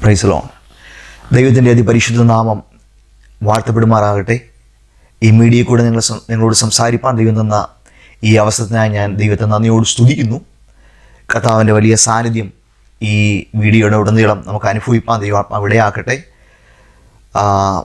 പ്രൈസലോ ദൈവത്തിൻ്റെ അതിപരിശുദ്ധ നാമം വാഴ്ത്തപ്പെടുമാറാകട്ടെ ഈ മീഡിയയിൽ കൂടെ നിങ്ങൾ സം- നിങ്ങളോട് സംസാരിപ്പാൻ ദൈവം തന്ന ഈ അവസരത്തിനായി ഞാൻ ദൈവത്തെ നന്ദിയോട് സ്തുതിക്കുന്നു കർത്താവിൻ്റെ വലിയ സാന്നിധ്യം ഈ വീഡിയോയുടെ ഉടനീളം നമുക്ക് അനുഭവിപ്പാൻ ദൈവം അവിടെയാക്കട്ടെ ആ,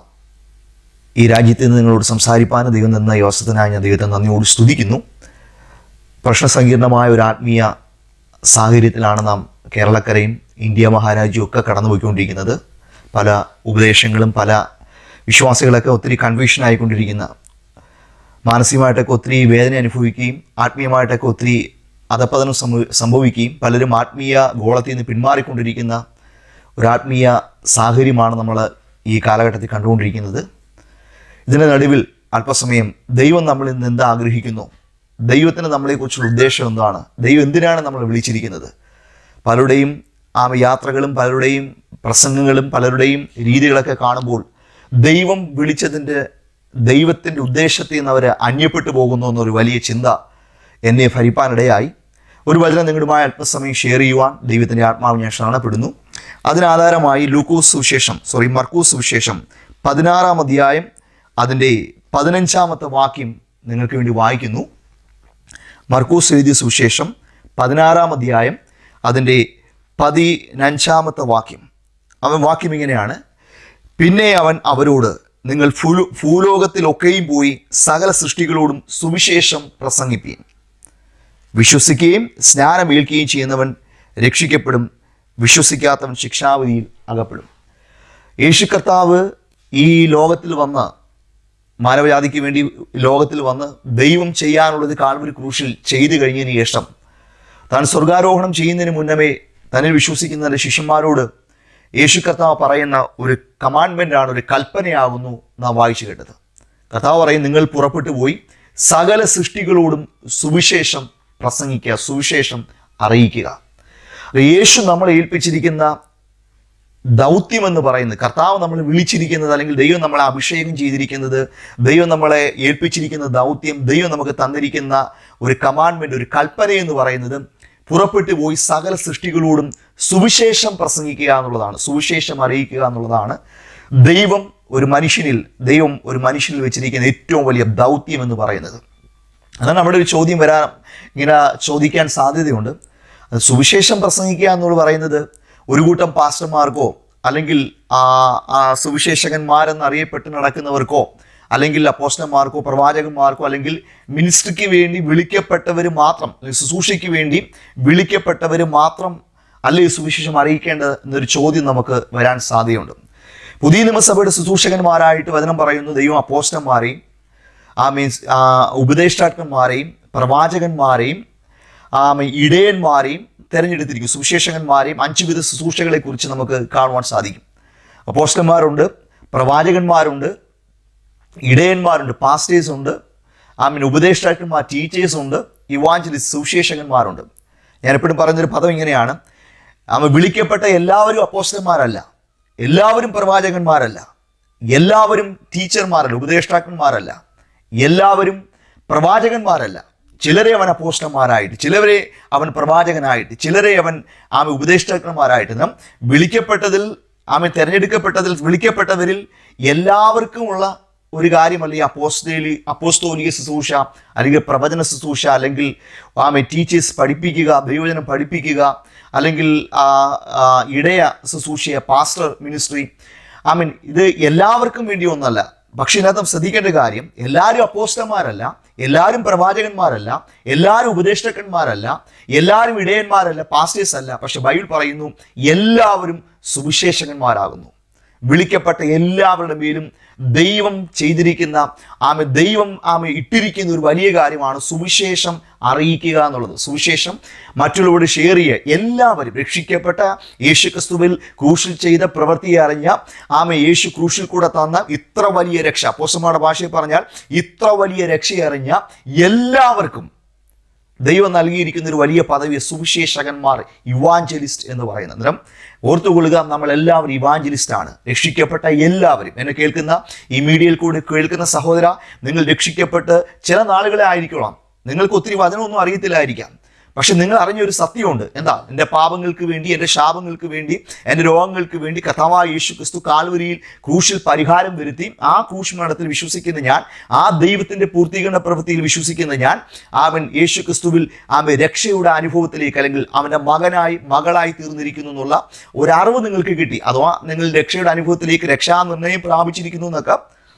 ഈ രാജ്യത്ത് നിന്ന് നിങ്ങളോട് സംസാരിപ്പാൻ ദൈവം തന്ന ഈ അവസരത്തിനായി ഞാൻ ദൈവത്തെ നന്ദിയോട് സ്തുതിക്കുന്നു പ്രശ്നസങ്കീർണമായ ഒരു ആത്മീയ സാഹചര്യത്തിലാണ് നാം കേരളക്കരയും ഇന്ത്യ മഹാരാജ്യവും ഒക്കെ കടന്നുപോയിക്കൊണ്ടിരിക്കുന്നത് പല ഉപദേശങ്ങളും പല വിശ്വാസികളൊക്കെ ഒത്തിരി കൺഫ്യൂഷൻ ആയിക്കൊണ്ടിരിക്കുന്ന മാനസികമായിട്ടൊക്കെ ഒത്തിരി വേദന അനുഭവിക്കുകയും ആത്മീയമായിട്ടൊക്കെ ഒത്തിരി അധപ്പതനം സംഭവ- സംഭവിക്കുകയും പലരും ആത്മീയ ഗോളത്തിൽ നിന്ന് പിന്മാറിക്കൊണ്ടിരിക്കുന്ന ഒരു ആത്മീയ സാഹചര്യമാണ് നമ്മൾ ഈ കാലഘട്ടത്തിൽ കണ്ടുകൊണ്ടിരിക്കുന്നത് ഇതിൻ്റെ നടുവിൽ അല്പസമയം ദൈവം നമ്മളിൽ നിന്ന് എന്ത് ആഗ്രഹിക്കുന്നു ദൈവത്തിന് നമ്മളെക്കുറിച്ചുള്ള ഉദ്ദേശം എന്താണ് ദൈവം എന്തിനാണ് നമ്മളെ വിളിച്ചിരിക്കുന്നത് പലരുടെയും ആ യാത്രകളും പലരുടെയും പ്രസംഗങ്ങളും പലരുടെയും രീതികളൊക്കെ കാണുമ്പോൾ ദൈവം വിളിച്ചതിൻ്റെ ദൈവത്തിൻ്റെ ഉദ്ദേശത്തിൽ നിന്ന് അവർ അന്യപ്പെട്ടു പോകുന്നു എന്നൊരു വലിയ ചിന്ത എന്നെ ഭരിപ്പാനിടയായി ഒരു വചനം നിങ്ങളുമായി അല്പസമയം ഷെയർ ചെയ്യുവാൻ ദൈവത്തിൻ്റെ ആത്മാവ് ഞാൻ ശരണപ്പെടുന്നു അതിനാധാരമായി ലൂക്കോസ് സുവിശേഷം സോറി മർക്കൂസ് സുവിശേഷം പതിനാറാം അധ്യായം അതിൻ്റെ പതിനഞ്ചാമത്തെ വാക്യം നിങ്ങൾക്ക് വേണ്ടി വായിക്കുന്നു മർക്കൂസ് എഴുതിയ സുവിശേഷം പതിനാറാം അധ്യായം അതിൻ്റെ പതിനഞ്ചാമത്തെ വാക്യം അവൻ വാക്യം ഇങ്ങനെയാണ് പിന്നെ അവൻ അവരോട് നിങ്ങൾ ഭൂലോ ഭൂലോകത്തിലൊക്കെയും പോയി സകല സൃഷ്ടികളോടും സുവിശേഷം പ്രസംഗിപ്പീൻ വിശ്വസിക്കുകയും സ്നാനമേൽക്കുകയും ചെയ്യുന്നവൻ രക്ഷിക്കപ്പെടും വിശ്വസിക്കാത്തവൻ ശിക്ഷാവിധിയിൽ അകപ്പെടും യേശു കർത്താവ് ഈ ലോകത്തിൽ വന്ന് മാനവജാതിക്ക് വേണ്ടി ലോകത്തിൽ വന്ന് ദൈവം ചെയ്യാനുള്ളത് കാൽവരി ക്രൂശിൽ ചെയ്തു കഴിഞ്ഞതിന് ശേഷം താൻ സ്വർഗാരോഹണം ചെയ്യുന്നതിന് മുന്നമേ തന്നിൽ വിശ്വസിക്കുന്ന തൻ്റെ ശിഷ്യന്മാരോട് യേശു കർത്താവ് പറയുന്ന ഒരു കമാൻഡ്മെൻ്റ് ആണ് ഒരു കൽപ്പനയാകുന്നു നാം വായിച്ചു കേട്ടത് കർത്താവ് പറയും നിങ്ങൾ പുറപ്പെട്ടു പോയി സകല സൃഷ്ടികളോടും സുവിശേഷം പ്രസംഗിക്കുക സുവിശേഷം അറിയിക്കുക യേശു നമ്മളെ ഏൽപ്പിച്ചിരിക്കുന്ന ദൗത്യം എന്ന് പറയുന്നത് കർത്താവ് നമ്മൾ വിളിച്ചിരിക്കുന്നത് അല്ലെങ്കിൽ ദൈവം നമ്മളെ അഭിഷേകം ചെയ്തിരിക്കുന്നത് ദൈവം നമ്മളെ ഏൽപ്പിച്ചിരിക്കുന്ന ദൗത്യം ദൈവം നമുക്ക് തന്നിരിക്കുന്ന ഒരു കമാൻഡ്മെന്റ് ഒരു കൽപ്പന എന്ന് പറയുന്നത് പുറപ്പെട്ടു പോയി സകല സൃഷ്ടികളോടും സുവിശേഷം പ്രസംഗിക്കുക എന്നുള്ളതാണ് സുവിശേഷം അറിയിക്കുക എന്നുള്ളതാണ് ദൈവം ഒരു മനുഷ്യനിൽ ദൈവം ഒരു മനുഷ്യനിൽ വെച്ചിരിക്കുന്ന ഏറ്റവും വലിയ ദൗത്യം എന്ന് പറയുന്നത് അതാണ് അവിടെ ഒരു ചോദ്യം വരാൻ ഇങ്ങനെ ചോദിക്കാൻ സാധ്യതയുണ്ട് അത് സുവിശേഷം പ്രസംഗിക്കുക എന്നുള്ളത് പറയുന്നത് ഒരു കൂട്ടം പാസ്റ്റർമാർക്കോ അല്ലെങ്കിൽ ആ ആ സുവിശേഷകന്മാരെന്ന് അറിയപ്പെട്ട് നടക്കുന്നവർക്കോ അല്ലെങ്കിൽ അപ്പോസ്റ്റന്മാർക്കോ പ്രവാചകന്മാർക്കോ അല്ലെങ്കിൽ മിനിസ്ട്രിക്ക് വേണ്ടി വിളിക്കപ്പെട്ടവർ മാത്രം അല്ലെങ്കിൽ ശുശ്രൂഷയ്ക്ക് വേണ്ടി വിളിക്കപ്പെട്ടവർ മാത്രം അല്ലേ ഈ സുവിശേഷം അറിയിക്കേണ്ടത് എന്നൊരു ചോദ്യം നമുക്ക് വരാൻ സാധ്യതയുണ്ട് പുതിയ നിയമസഭയുടെ ശുശ്രൂഷകന്മാരായിട്ട് വചനം പറയുന്നു ദൈവം അപ്പോസ്റ്റന്മാരെയും ആ മീൻസ് ഉപദേഷ്ടാത്മന്മാരെയും പ്രവാചകന്മാരെയും ആ ഇടയന്മാരെയും തിരഞ്ഞെടുത്തിരിക്കും സുവിശേഷകന്മാരെയും അഞ്ച് വിധ ശുശ്രൂഷകളെ കുറിച്ച് നമുക്ക് കാണുവാൻ സാധിക്കും അപ്പോസ്റ്റന്മാരുണ്ട് പ്രവാചകന്മാരുണ്ട് ഇടയന്മാരുണ്ട് പാസ്റ്റേഴ്സ് ഉണ്ട് ഐ മീൻ ഉപദേഷ്ടാക്കന്മാർ ടീച്ചേഴ്സ് ഉണ്ട് ഇവാഞ്ചലിസ്റ്റ് സുവിശേഷകന്മാരുണ്ട് ഞാൻ എപ്പോഴും പറയുന്നൊരു പദം ഇങ്ങനെയാണ് അവൻ വിളിക്കപ്പെട്ട എല്ലാവരും അപ്പോസ്റ്റന്മാരല്ല എല്ലാവരും പ്രവാചകന്മാരല്ല എല്ലാവരും ടീച്ചർമാരല്ല ഉപദേഷ്ടാക്കന്മാരല്ല എല്ലാവരും പ്രവാചകന്മാരല്ല ചിലരെ അവൻ അപ്പോസ്റ്റന്മാരായിട്ട് ചിലവരെ അവൻ പ്രവാചകനായിട്ട് ചിലരെ അവൻ ആമ ഉപദേഷ്ടാക്കന്മാരായിട്ട് നാം വിളിക്കപ്പെട്ടതിൽ ആമ തിരഞ്ഞെടുക്കപ്പെട്ടതിൽ വിളിക്കപ്പെട്ടവരിൽ എല്ലാവർക്കുമുള്ള ഒരു കാര്യമല്ല ഈ അപ്പോസ്തേലി അപ്പോസ്തോലിക ശുശ്രൂഷ അല്ലെങ്കിൽ പ്രവചന ശുശ്രൂഷ അല്ലെങ്കിൽ ആമെ ടീച്ചേഴ്സ് പഠിപ്പിക്കുക ദൈവജനം പഠിപ്പിക്കുക അല്ലെങ്കിൽ ആ, ആ, ഇടയ ശുശ്രൂഷ പാസ്റ്റർ മിനിസ്ട്രി ഐ മീൻ ഇത് എല്ലാവർക്കും വേണ്ടി ഒന്നല്ല പക്ഷെ ഇതിനകത്ത് ശ്രദ്ധിക്കേണ്ട കാര്യം എല്ലാവരും അപ്പോസ്റ്റന്മാരല്ല എല്ലാവരും പ്രവാചകന്മാരല്ല എല്ലാവരും ഉപദേഷ്ടകന്മാരല്ല എല്ലാവരും ഇടയന്മാരല്ല പാസ്റ്റേഴ്സ് അല്ല പക്ഷെ ബൈബിൾ പറയുന്നു എല്ലാവരും സുവിശേഷകന്മാരാകുന്നു വിളിക്കപ്പെട്ട എല്ലാവരുടെ മേലും ദൈവം ചെയ്തിരിക്കുന്ന ആമെ ദൈവം ആമെ ഇട്ടിരിക്കുന്ന ഒരു വലിയ കാര്യമാണ് സുവിശേഷം അറിയിക്കുക എന്നുള്ളത് സുവിശേഷം മറ്റുള്ളവരോട് ഷെയർ ചെയ്യുക എല്ലാവരും രക്ഷിക്കപ്പെട്ട യേശു ക്രിസ്തുവിൽ ക്രൂശിൽ ചെയ്ത പ്രവൃത്തിയെ അറിഞ്ഞ ആമെ യേശു ക്രൂശിൽ കൂടെ തന്ന ഇത്ര വലിയ രക്ഷ അപ്പോസമ്മയുടെ ഭാഷയിൽ പറഞ്ഞാൽ ഇത്ര വലിയ രക്ഷയറിഞ്ഞ എല്ലാവർക്കും ദൈവം നൽകിയിരിക്കുന്ന ഒരു വലിയ പദവി സുവിശേഷകന്മാർ ഇവാഞ്ചലിസ്റ്റ് എന്ന് പറയുന്നത് അന്നേരം ഓർത്തുകൊള്ളുക നമ്മൾ എല്ലാവരും ഇവാഞ്ചലിസ്റ്റ് ആണ് രക്ഷിക്കപ്പെട്ട എല്ലാവരും എന്നെ കേൾക്കുന്ന ഈ മീഡിയയിൽ കൂടി കേൾക്കുന്ന സഹോദര നിങ്ങൾ രക്ഷിക്കപ്പെട്ട് ചില നാളുകളെ ആയിരിക്കണം നിങ്ങൾക്ക് ഒത്തിരി വചനമൊന്നും അറിയത്തില്ലായിരിക്കാം പക്ഷെ നിങ്ങൾ അറിഞ്ഞ ഒരു സത്യമുണ്ട് എന്താ എൻ്റെ പാപങ്ങൾക്ക് വേണ്ടി എൻ്റെ ശാപങ്ങൾക്ക് വേണ്ടി എൻ്റെ രോഗങ്ങൾക്ക് വേണ്ടി കഥാവായ യേശു ക്രിസ്തു കാൽവരിയിൽ ക്രൂശിൽ പരിഹാരം വരുത്തി ആ ക്രൂശ് മരണത്തിൽ വിശ്വസിക്കുന്ന ഞാൻ ആ ദൈവത്തിന്റെ പൂർത്തീകരണ പ്രവൃത്തിയിൽ വിശ്വസിക്കുന്ന ഞാൻ അവൻ യേശു ക്രിസ്തുവിൽ അവൻ രക്ഷയുടെ അനുഭവത്തിലേക്ക് അല്ലെങ്കിൽ അവൻ്റെ മകനായി മകളായി തീർന്നിരിക്കുന്നു എന്നുള്ള ഒരു അറിവ് നിങ്ങൾക്ക് കിട്ടി അഥവാ നിങ്ങൾ രക്ഷയുടെ അനുഭവത്തിലേക്ക് രക്ഷാനിർണയം പ്രാപിച്ചിരിക്കുന്നു എന്നൊക്കെ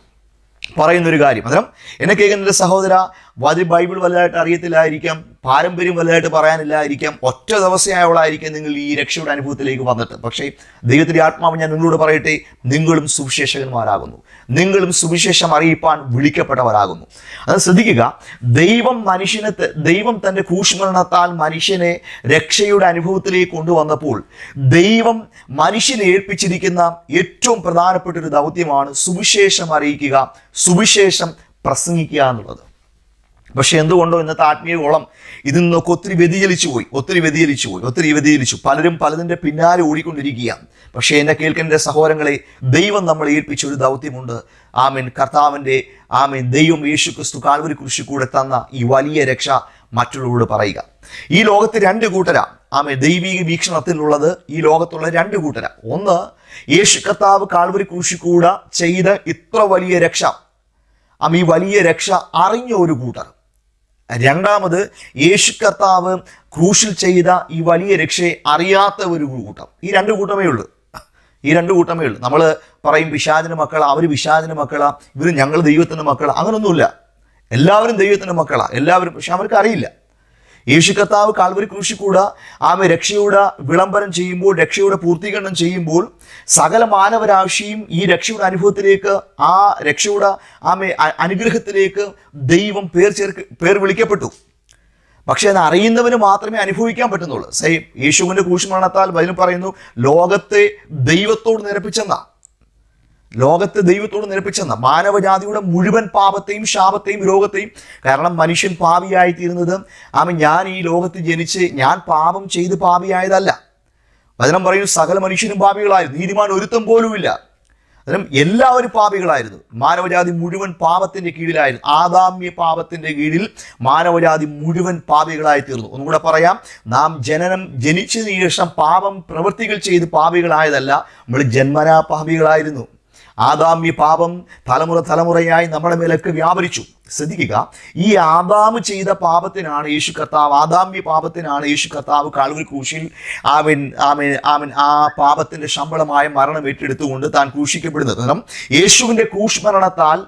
പറയുന്ന ഒരു കാര്യം അന്നേരം എന്നെ കേൾക്കുന്ന എൻ്റെ സഹോദര വതി ബൈബിൾ വലുതായിട്ട് അറിയത്തില്ലായിരിക്കാം പാരമ്പര്യം വലുതായിട്ട് പറയാനില്ലായിരിക്കാം ഒറ്റ ദിവസമായവളായിരിക്കാം നിങ്ങൾ ഈ രക്ഷയുടെ അനുഭവത്തിലേക്ക് വന്നിട്ട് പക്ഷേ ദൈവത്തിൻ്റെ ആത്മാവ് ഞാൻ നിങ്ങളോട് പറയട്ടെ നിങ്ങളും സുവിശേഷകന്മാരാകുന്നു നിങ്ങളും സുവിശേഷം അറിയിപ്പാൻ വിളിക്കപ്പെട്ടവരാകുന്നു അത് ശ്രദ്ധിക്കുക ദൈവം മനുഷ്യനെ ത- ദൈവം തൻ്റെ കൂഷ്മരണത്താൽ മനുഷ്യനെ രക്ഷയുടെ അനുഭവത്തിലേക്ക് കൊണ്ടുവന്നപ്പോൾ ദൈവം മനുഷ്യനെ ഏൽപ്പിച്ചിരിക്കുന്ന ഏറ്റവും പ്രധാനപ്പെട്ട ഒരു ദൗത്യമാണ് സുവിശേഷം അറിയിക്കുക സുവിശേഷം പ്രസംഗിക്കുക എന്നുള്ളത് പക്ഷെ എന്തുകൊണ്ടോ ഇന്നത്തെ ആത്മീയ കോളം ഇതിൽ നിന്നൊക്കെ ഒത്തിരി വ്യതിചലിച്ചു പോയി ഒത്തിരി വ്യതിചലിച്ചു പോയി ഒത്തിരി വ്യതിചലിച്ചു പലരും പലതിൻ്റെ പിന്നാലെ ഓടിക്കൊണ്ടിരിക്കുകയാണ് പക്ഷേ എന്നെ കേൾക്കേണ്ട സഹോദരങ്ങളെ ദൈവം നമ്മളെ ഏൽപ്പിച്ച ഒരു ദൗത്യമുണ്ട് ആമീൻ കർത്താവിൻ്റെ ആമീൻ ദൈവം യേശു ക്രിസ്തു കാൽവരി കുരിശി കൂടെ തന്ന ഈ വലിയ രക്ഷ മറ്റുള്ളവരോട് പറയുക ഈ ലോകത്ത് രണ്ട് കൂട്ടരാ ആമേ ദൈവിക വീക്ഷണത്തിലുള്ളത് ഈ ലോകത്തുള്ള രണ്ട് കൂട്ടരാ ഒന്ന് യേശു കർത്താവ് കാൽവരി കുരിശി കൂടെ ചെയ്ത ഇത്ര വലിയ രക്ഷ ആമ ഈ വലിയ രക്ഷ അറിഞ്ഞ ഒരു കൂട്ടർ രണ്ടാമത് യേശു കർത്താവ് ക്രൂശിൽ ചെയ്ത ഈ വലിയ രക്ഷയെ അറിയാത്ത ഒരു കൂട്ടം ഈ രണ്ട് കൂട്ടമേ ഉള്ളൂ ഈ രണ്ട് കൂട്ടമേ ഉള്ളൂ നമ്മൾ പറയും പിശാചിന് മക്കളാ അവർ പിശാചിന് മക്കളാ ഇവർ ഞങ്ങൾ ദൈവത്തിൻ്റെ മക്കളാ അങ്ങനൊന്നുമില്ല എല്ലാവരും ദൈവത്തിൻ്റെ മക്കളാ എല്ലാവരും പക്ഷെ അവർക്ക് അറിയില്ല യേശു കർത്താവ് കാൽവരി ക്രൂശി കൂടെ ആമെ രക്ഷയുടെ വിളംബരം ചെയ്യുമ്പോൾ രക്ഷയുടെ പൂർത്തീകരണം ചെയ്യുമ്പോൾ സകല മാനവരാശിയും ഈ രക്ഷയുടെ അനുഭവത്തിലേക്ക് ആ രക്ഷയുടെ ആമെ അ- അനുഗ്രഹത്തിലേക്ക് ദൈവം പേർ ചേർക്ക് പേർ വിളിക്കപ്പെട്ടു പക്ഷെ അത് അറിയുന്നവന് മാത്രമേ അനുഭവിക്കാൻ പറ്റുന്നുള്ളൂ സെയിം യേശുവിന്റെ കൂഷ്മരണത്താൽ വചനം പറയുന്നു ലോകത്തെ ദൈവത്തോട് നിരപ്പിച്ചെന്നാ ലോകത്തെ ദൈവത്തോട് നിരപ്പിച്ചെന്ന മാനവജാതിയുടെ മുഴുവൻ പാപത്തെയും ശാപത്തെയും രോഗത്തെയും കാരണം മനുഷ്യൻ പാപിയായി തീരുന്നത് ആമ ഞാൻ ഈ ലോകത്ത് ജനിച്ച് ഞാൻ പാപം ചെയ്ത് പാപിയായതല്ല വചനം പറയുന്നു സകല മനുഷ്യരും പാപികളായിരുന്നു നീതിമാൻ ഒരുത്തം പോലുമില്ല അന്നേരം എല്ലാവരും പാപികളായിരുന്നു മാനവജാതി മുഴുവൻ പാപത്തിന്റെ കീഴിലായിരുന്നു ആദാമ്യ പാപത്തിന്റെ കീഴിൽ മാനവജാതി മുഴുവൻ പാപികളായി തീർന്നു ഒന്നുകൂടെ പറയാം നാം ജനനം ജനിച്ചതിന് ശേഷം പാപം പ്രവൃത്തികൾ ചെയ്ത് പാപികളായതല്ല നമ്മൾ ജന്മനാ പാപികളായിരുന്നു ആദാമ്യ പാപം തലമുറ തലമുറയായി നമ്മുടെ മേലൊക്കെ വ്യാപരിച്ചു ശ്രദ്ധിക്കുക ഈ ആദാമ് ചെയ്ത പാപത്തിനാണ് യേശു കർത്താവ് ആദാമ്യ പാപത്തിനാണ് യേശു കർത്താവ് കാൽവരി ക്രൂശിൽ ആമൻ ആമൻ ആമൻ ആ പാപത്തിന്റെ ശമ്പളമായ മരണം ഏറ്റെടുത്തുകൊണ്ട് താൻ ക്രൂശിക്കപ്പെടുന്നത് കാരണം യേശുവിന്റെ ക്രൂശ് മരണത്താൽ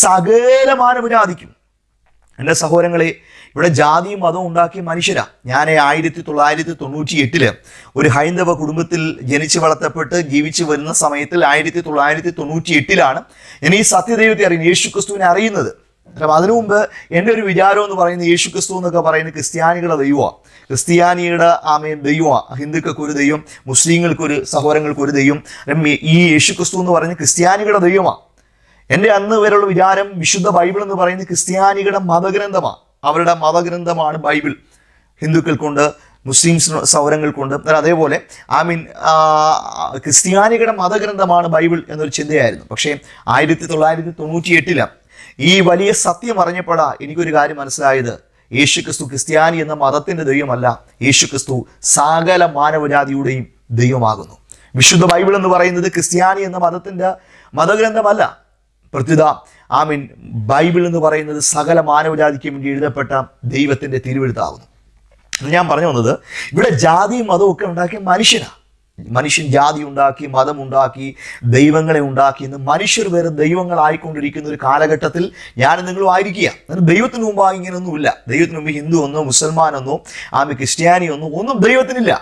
സകല മാനവരാധിക്കും എൻ്റെ സഹോദരങ്ങളെ ഇവിടെ ജാതിയും മതവും ഉണ്ടാക്കിയ മനുഷ്യരാ ഞാൻ ആയിരത്തി തൊള്ളായിരത്തി തൊണ്ണൂറ്റി എട്ടില് ഒരു ഹൈന്ദവ കുടുംബത്തിൽ ജനിച്ചു വളർത്തപ്പെട്ട് ജീവിച്ചു വരുന്ന സമയത്തിൽ ആയിരത്തി തൊള്ളായിരത്തി തൊണ്ണൂറ്റി എട്ടിലാണ് ഞാൻ ഈ സത്യദൈവത്തെ അറിയുന്നത് യേശു ക്രിസ്തുവിനെ അറിയുന്നത് കാരണം അതിനു മുമ്പ് എൻ്റെ ഒരു വിചാരം എന്ന് പറയുന്നത് യേശു ക്രിസ്തു എന്നൊക്കെ പറയുന്നത് ക്രിസ്ത്യാനികളുടെ ദൈവമാണ് ക്രിസ്ത്യാനിയുടെ ആമേ ദൈവമാണ് ഹിന്ദുക്കൾക്ക് ഒരു ദൈവം മുസ്ലിങ്ങൾക്ക് ഒരു സഹോദരങ്ങൾക്ക് ഒരു ദൈവം ഈ യേശു ക്രിസ്തു എന്ന് പറയുന്നത് ക്രിസ്ത്യാനികളുടെ ദൈവമാണ് എൻ്റെ അന്ന് വരെയുള്ള വിചാരം വിശുദ്ധ ബൈബിൾ എന്ന് പറയുന്നത് ക്രിസ്ത്യാനികളുടെ മതഗ്രന്ഥമാണ് അവരുടെ മതഗ്രന്ഥമാണ് ബൈബിൾ ഹിന്ദുക്കൾക്കുണ്ട് മുസ്ലിംസ് സൗരങ്ങൾക്കുണ്ട് എന്നാൽ അതേപോലെ ഐ മീൻ ക്രിസ്ത്യാനികളുടെ മതഗ്രന്ഥമാണ് ബൈബിൾ എന്നൊരു ചിന്തയായിരുന്നു പക്ഷേ ആയിരത്തി തൊള്ളായിരത്തി തൊണ്ണൂറ്റി എട്ടില് ഈ വലിയ സത്യം അറിഞ്ഞപ്പോഴാ എനിക്കൊരു കാര്യം മനസ്സിലായത് യേശു ക്രിസ്തു ക്രിസ്ത്യാനി എന്ന മതത്തിന്റെ ദൈവമല്ല യേശു ക്രിസ്തു സകല മാനവജാതിയുടെയും ദൈവമാകുന്നു വിശുദ്ധ ബൈബിൾ എന്ന് പറയുന്നത് ക്രിസ്ത്യാനി എന്ന മതത്തിന്റെ മതഗ്രന്ഥമല്ല പ്രത്യുത ആമീൻ ബൈബിൾ എന്ന് പറയുന്നത് സകല മാനവജാതിക്കും വേണ്ടി എഴുതപ്പെട്ട ദൈവത്തിന്റെ തിരുവെഴുത്താകുന്നു ഇത് ഞാൻ പറഞ്ഞു വന്നത് ഇവിടെ ജാതിയും മതവും ഒക്കെ ഉണ്ടാക്കിയ മനുഷ്യനാണ് മനുഷ്യൻ ജാതി ഉണ്ടാക്കി മതം ഉണ്ടാക്കി ദൈവങ്ങളെ ഉണ്ടാക്കി ഇന്ന് മനുഷ്യർ വരെ ദൈവങ്ങളായിക്കൊണ്ടിരിക്കുന്ന ഒരു കാലഘട്ടത്തിൽ ഞാൻ നിങ്ങളും ആയിരിക്കുക എന്നാൽ ദൈവത്തിന് മുമ്പായി ഇങ്ങനെയൊന്നുമില്ല ദൈവത്തിന് മുമ്പ് ഹിന്ദു ഒന്നോ മുസൽമാൻ ഒന്നോ ആമി ക്രിസ്ത്യാനി ഒന്നോ ഒന്നും ദൈവത്തിനില്ല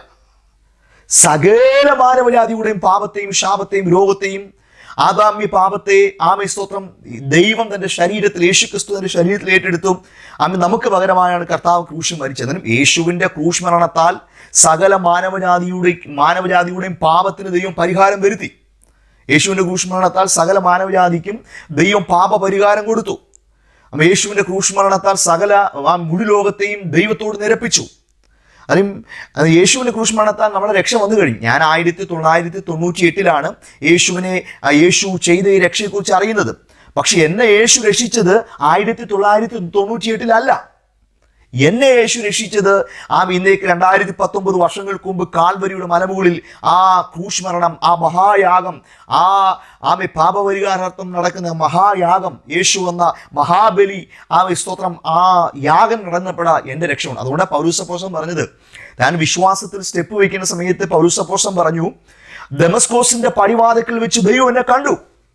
സകല മാനവജാതിയുടെയും പാപത്തെയും ശാപത്തെയും രോഗത്തെയും ആദാമ്യ പാപത്തെ ആമെ സ്തോത്രം ദൈവം തന്റെ ശരീരത്തിൽ യേശു ക്രിസ്തു തന്റെ ശരീരത്തിൽ ഏറ്റെടുത്തു ആമി നമുക്ക് പകരമായാണ് കർത്താവ് ക്രൂശ് മരിച്ചത് അതിനും യേശുവിന്റെ ക്രൂശ് മരണത്താൽ സകല മാനവജാതിയുടെ മാനവജാതിയുടെയും പാപത്തിന് ദൈവം പരിഹാരം വരുത്തി യേശുവിന്റെ ക്രൂശ് മരണത്താൽ സകല മാനവജാതിക്കും ദൈവം പാപ പരിഹാരം കൊടുത്തു അമ്മ യേശുവിന്റെ ക്രൂശ് മരണത്താൽ സകല ആ മുഴു ലോകത്തെയും ദൈവത്തോട് നിരപ്പിച്ചു അതും അത് യേശുവിന്റെ ക്രൂശ് മരണത്താൽ നമ്മുടെ രക്ഷ വന്നു കഴിഞ്ഞു ഞാൻ ആയിരത്തി തൊള്ളായിരത്തി തൊണ്ണൂറ്റി എട്ടിലാണ് യേശുവിനെ ആ യേശു ചെയ്ത ഈ രക്ഷയെക്കുറിച്ച് അറിയുന്നത് പക്ഷെ എന്നെ യേശു രക്ഷിച്ചത് ആയിരത്തി തൊള്ളായിരത്തി തൊണ്ണൂറ്റി എട്ടിലല്ല എന്നെ യേശു രക്ഷിച്ചത് ആ ഇന്നേക്ക് രണ്ടായിരത്തി പത്തൊമ്പത് വർഷങ്ങൾക്ക് മുമ്പ് കാൽവരിയുടെ മലമുകളിൽ ആ ക്രൂശ് മരണം ആ മഹായാഗം ആ ആമെ പാപപരിഹാരാർത്ഥം നടക്കുന്ന മഹായാഗം യേശു എന്ന മഹാബലി ആ സ്തോത്രം ആ യാഗം നടന്നപ്പെടാ എൻ്റെ രക്ഷമാണ് അതുകൊണ്ടാണ് പൗരൂസപ്പോസം പറഞ്ഞത് താൻ വിശ്വാസത്തിൽ സ്റ്റെപ്പ് വയ്ക്കുന്ന സമയത്ത് പൗരൂസപ്പോസം പറഞ്ഞു ഡെമസ്കോസിന്റെ പടിവാദത്തിൽ വെച്ച് ദൈവം എന്നെ കണ്ടു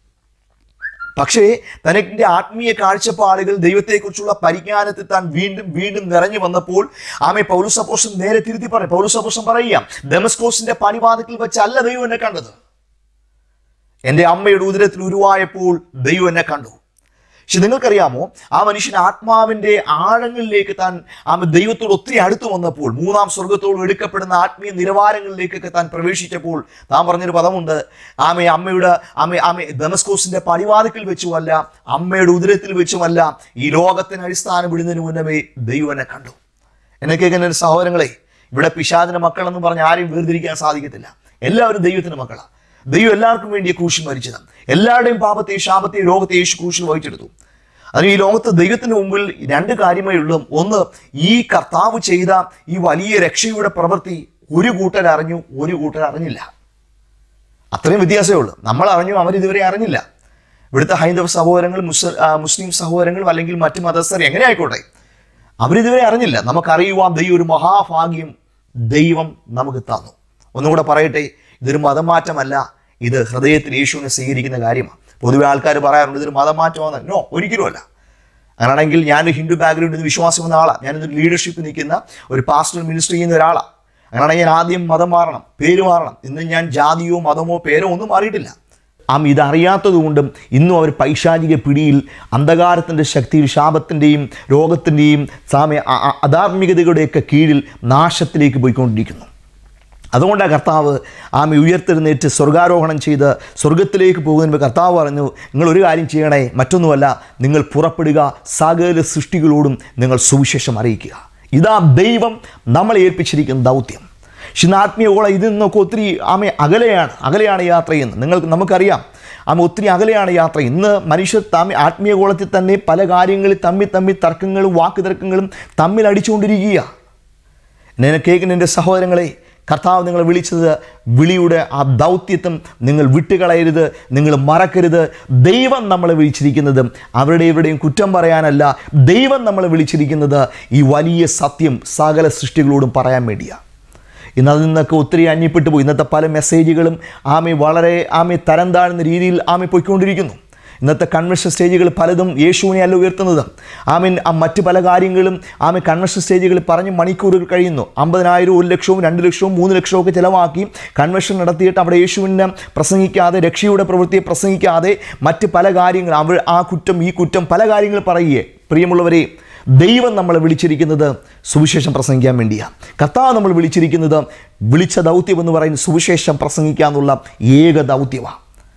പക്ഷേ തനിക്കിന്റെ ആത്മീയ കാഴ്ചപ്പാടുകൾ ദൈവത്തെക്കുറിച്ചുള്ള പരിജ്ഞാനത്തിൽ താൻ വീണ്ടും വീണ്ടും നിറഞ്ഞു വന്നപ്പോൾ ആമെ പൗലുസപ്പോഷൻ നേരെ തിരുത്തി പറയും പൗലുസപ്പോഷൻ പറയുക ഡെമസ്കോസിന്റെ പണിവാദത്തിൽ വെച്ചല്ല ദൈവം എന്നെ കണ്ടത് എൻ്റെ അമ്മയുടെ ഉദരത്തിൽ ഉരുവായപ്പോൾ ദൈവം എന്നെ കണ്ടു പക്ഷെ നിങ്ങൾക്കറിയാമോ ആ മനുഷ്യൻ ആത്മാവിന്റെ ആഴങ്ങളിലേക്ക് താൻ ആ ദൈവത്തോട് ഒത്തിരി അടുത്തു വന്നപ്പോൾ മൂന്നാം സ്വർഗത്തോട് എടുക്കപ്പെടുന്ന ആത്മീയ നിലവാരങ്ങളിലേക്കൊക്കെ താൻ പ്രവേശിച്ചപ്പോൾ താൻ പറഞ്ഞൊരു പദമുണ്ട് ആമെ അമ്മയുടെ ആമെ ആമെ ദമസ്കോസിന്റെ പടിവാതിക്കൽ വെച്ചുമല്ല അമ്മയുടെ ഉദരത്തിൽ വെച്ചുമല്ല ഈ ലോകത്തിന് അടിസ്ഥാനം വിടുന്നതിന് മുന്നമേ ദൈവം എന്നെ കണ്ടു എന്നെ കേൾക്കുന്ന എൻ്റെ സഹോദരങ്ങളെ ഇവിടെ പിശാദിന്റെ മക്കളെന്ന് പറഞ്ഞ് ആരെയും വേർതിരിക്കാൻ സാധിക്കത്തില്ല എല്ലാവരും ദൈവത്തിന്റെ മക്കളാണ് ദൈവം എല്ലാവർക്കും വേണ്ടി ക്രൂശിൽ മരിച്ചത് എല്ലാവരുടെയും പാപത്തെയും ശാപത്തെയും രോഗത്തെ യേശു ക്രൂശിൽ വഹിച്ചെടുത്തു അതിന് ഈ ലോകത്ത് ദൈവത്തിന് മുമ്പിൽ രണ്ട് കാര്യമേ ഉള്ളൂ ഒന്ന് ഈ കർത്താവ് ചെയ്ത ഈ വലിയ രക്ഷയുടെ പ്രവൃത്തി ഒരു കൂട്ടർ അറിഞ്ഞു ഒരു കൂട്ടർ അറിഞ്ഞില്ല അത്രയും വ്യത്യാസമേ ഉള്ളൂ നമ്മൾ അറിഞ്ഞു അവരിതുവരെ അറിഞ്ഞില്ല ഇവിടുത്തെ ഹൈന്ദവ സഹോദരങ്ങൾ മുസ് ആ, മുസ്ലിം സഹോദരങ്ങൾ അല്ലെങ്കിൽ മറ്റു മതസ്ഥർ എങ്ങനെ ആയിക്കോട്ടെ അവരിതുവരെ അറിഞ്ഞില്ല നമുക്കറിയുവാൻ ദൈവം ഒരു മഹാഭാഗ്യം ദൈവം നമുക്ക് തന്നു ഒന്നുകൂടെ പറയട്ടെ ഇതൊരു മതമാറ്റമല്ല ഇത് ഹൃദയത്തിൽ യേശുവിനെ സ്വീകരിക്കുന്ന കാര്യമാണ് പൊതുവെ ആൾക്കാർ പറയാറുണ്ട് ഇതൊരു മതമാറ്റമാണ് നോ ഒരിക്കലുമല്ല അങ്ങനെയാണെങ്കിൽ ഞാൻ ഹിന്ദു ബാക്ക്ഗ്രൗണ്ടിൽ നിന്ന് വിശ്വാസം വന്ന ആളാണ് ഞാനിതൊരു ലീഡർഷിപ്പ് നിൽക്കുന്ന ഒരു പാസ്റ്റർ മിനിസ്റ്റർ ചെയ്യുന്ന ഒരാളാണ് അങ്ങനെയാണെങ്കിൽ ഞാൻ ആദ്യം മതം മാറണം പേര് മാറണം ഇന്ന് ഞാൻ ജാതിയോ മതമോ പേരോ ഒന്നും മാറിയിട്ടില്ല ആ ഇതറിയാത്തതുകൊണ്ടും ഇന്നും അവർ പൈശാചിക പിടിയിൽ അന്ധകാരത്തിൻ്റെ ശക്തിയിൽ ശാപത്തിൻ്റെയും രോഗത്തിൻ്റെയും സാമ്യ അ- അ- അധാർമികതയുടെയൊക്കെ കീഴിൽ നാശത്തിലേക്ക് പോയിക്കൊണ്ടിരിക്കുന്നു അതുകൊണ്ടാണ് കർത്താവ് ആമെ ഉയർത്തെഴുന്നേറ്റ് സ്വർഗാരോഹണം ചെയ്ത് സ്വർഗത്തിലേക്ക് പോകുന്നതിന് മുമ്പ് കർത്താവ് പറഞ്ഞു നിങ്ങൾ ഒരു കാര്യം ചെയ്യണേ മറ്റൊന്നുമല്ല നിങ്ങൾ പുറപ്പെടുക സകല സൃഷ്ടികളോടും നിങ്ങൾ സുവിശേഷം അറിയിക്കുക ഇതാ ദൈവം നമ്മളെ ഏൽപ്പിച്ചിരിക്കുന്ന ദൗത്യം പക്ഷെ ഇന്ന് ആത്മീയഗോളം ഇതിൽ നിന്നൊക്കെ ഒത്തിരി ആമെ അകലെയാണ് അകലെയാണ് യാത്ര ചെയ്യുന്നത് നിങ്ങൾക്ക് നമുക്കറിയാം ആമ ഒത്തിരി അകലെയാണ് യാത്ര ഇന്ന് മനുഷ്യർ തമ്മിൽ ആത്മീയഗോളത്തിൽ തന്നെ പല കാര്യങ്ങളിൽ തമ്മിൽ തമ്മിൽ തർക്കങ്ങളും വാക്കുതർക്കങ്ങളും തമ്മിൽ അടിച്ചുകൊണ്ടിരിക്കുക എന്നെ കേൾക്കുന്ന എൻ്റെ സഹോദരങ്ങളെ കർത്താവ് നിങ്ങളെ വിളിച്ചത് വിളിയുടെ ആ ദൗത്യത്വം നിങ്ങൾ വിട്ടുകളയരുത് നിങ്ങൾ മറക്കരുത് ദൈവം നമ്മളെ വിളിച്ചിരിക്കുന്നത് അവരുടെ ഇവരുടെയും കുറ്റം പറയാനല്ല ദൈവം നമ്മളെ വിളിച്ചിരിക്കുന്നത് ഈ വലിയ സത്യം സകല സൃഷ്ടികളോടും പറയാൻ വേണ്ടിയാണ് ഇന്ന് അതിൽ നിന്നൊക്കെ ഒത്തിരി അന്യപ്പെട്ടു പോയി ഇന്നത്തെ പല മെസ്സേജുകളും ആമി വളരെ ആമി തരം താഴ്ന്ന രീതിയിൽ ആമി പോയിക്കൊണ്ടിരിക്കുന്നു ഇന്നത്തെ കൺവെൻഷൻ സ്റ്റേജുകൾ പലതും യേശുവിനെ അല്ല ഉയർത്തുന്നത് ആമീൻ ആ മറ്റ് പല കാര്യങ്ങളും ആമി കൺവെൻഷൻ സ്റ്റേജുകളിൽ പറഞ്ഞ് മണിക്കൂറുകൾ കഴിയുന്നു അമ്പതിനായിരവും ഒരു ലക്ഷവും രണ്ട് ലക്ഷവും മൂന്ന് ലക്ഷവും ഒക്കെ ചിലവാക്കി കൺവെൻഷൻ നടത്തിയിട്ട് അവിടെ യേശുവിനെ പ്രസംഗിക്കാതെ രക്ഷയുടെ പ്രവൃത്തിയെ പ്രസംഗിക്കാതെ മറ്റ് പല കാര്യങ്ങൾ അവർ ആ കുറ്റം ഈ കുറ്റം പല കാര്യങ്ങൾ പറയുകയെ പ്രിയമുള്ളവരെ ദൈവം നമ്മളെ വിളിച്ചിരിക്കുന്നത് സുവിശേഷം പ്രസംഗിക്കാൻ വേണ്ടിയാണ് കർത്താവ് നമ്മൾ വിളിച്ചിരിക്കുന്നത് വിളിച്ച ദൗത്യം എന്ന് പറയുന്നത് സുവിശേഷം പ്രസംഗിക്കുക എന്നുള്ള ഏക ദൗത്യമാണ്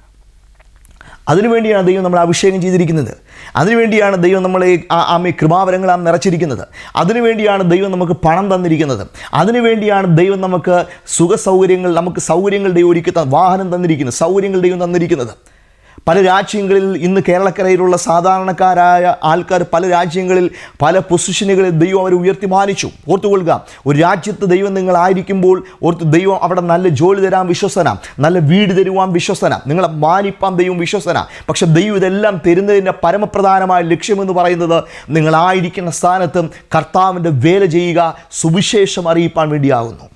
അതിനുവേണ്ടിയാണ് ദൈവം നമ്മളെ അഭിഷേകം ചെയ്തിരിക്കുന്നത് അതിനുവേണ്ടിയാണ് ദൈവം നമ്മളെ ആ ആമെ കൃപാവരങ്ങളാം നിറച്ചിരിക്കുന്നത് അതിനുവേണ്ടിയാണ് ദൈവം നമുക്ക് പണം തന്നിരിക്കുന്നത് അതിനുവേണ്ടിയാണ് ദൈവം നമുക്ക് സുഖ സൗകര്യങ്ങൾ നമുക്ക് സൗകര്യങ്ങൾ ദൈവം ഒരുക്കി ത- വാഹനം തന്നിരിക്കുന്നത് സൗകര്യങ്ങൾ ദൈവം തന്നിരിക്കുന്നത് പല രാജ്യങ്ങളിൽ ഇന്ന് കേരളക്കരയിലുള്ള സാധാരണക്കാരായ ആൾക്കാർ പല രാജ്യങ്ങളിൽ പല പൊസിഷനുകളിൽ ദൈവം അവർ ഉയർത്തി മാനിച്ചു ഓർത്തുകൊള്ളുക ഒരു രാജ്യത്ത് ദൈവം നിങ്ങളായിരിക്കുമ്പോൾ ഓർത്ത് ദൈവം അവിടെ നല്ല ജോലി തരാൻ വിശ്വസന നല്ല വീട് തരുവാൻ വിശ്വസന നിങ്ങളെ മാനിപ്പാൻ ദൈവം വിശ്വസന പക്ഷെ ദൈവം ഇതെല്ലാം തരുന്നതിൻ്റെ പരമപ്രധാനമായ ലക്ഷ്യമെന്ന് പറയുന്നത് നിങ്ങളായിരിക്കുന്ന സ്ഥാനത്ത് കർത്താവിൻ്റെ വേല ചെയ്യുക സുവിശേഷം അറിയിപ്പാൻ വേണ്ടിയാകുന്നു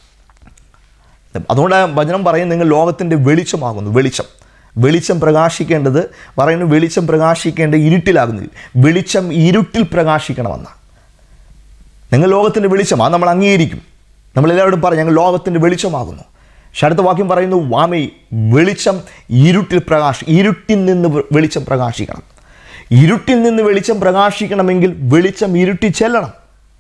അതുകൊണ്ട് വചനം പറയും നിങ്ങൾ ലോകത്തിൻ്റെ വെളിച്ചമാകുന്നു വെളിച്ചം വെളിച്ചം പ്രകാശിക്കേണ്ടത് പറയുന്നു വെളിച്ചം പ്രകാശിക്കേണ്ട ഇരുട്ടിലാകുന്നു വെളിച്ചം ഇരുട്ടിൽ പ്രകാശിക്കണമെന്ന് നിങ്ങൾ ലോകത്തിൻ്റെ വെളിച്ചം അത് നമ്മൾ അംഗീകരിക്കും നമ്മളെല്ലാവരോടും പറയും ഞങ്ങൾ ലോകത്തിൻ്റെ വെളിച്ചമാകുന്നു പക്ഷെ അടുത്ത വാക്യം പറയുന്നു വാമി വെളിച്ചം ഇരുട്ടിൽ പ്രകാശി ഇരുട്ടിൽ നിന്ന് വെ- വെളിച്ചം പ്രകാശിക്കണം ഇരുട്ടിൽ നിന്ന് വെളിച്ചം പ്രകാശിക്കണമെങ്കിൽ വെളിച്ചം ഇരുട്ടിൽ ചെല്ലണം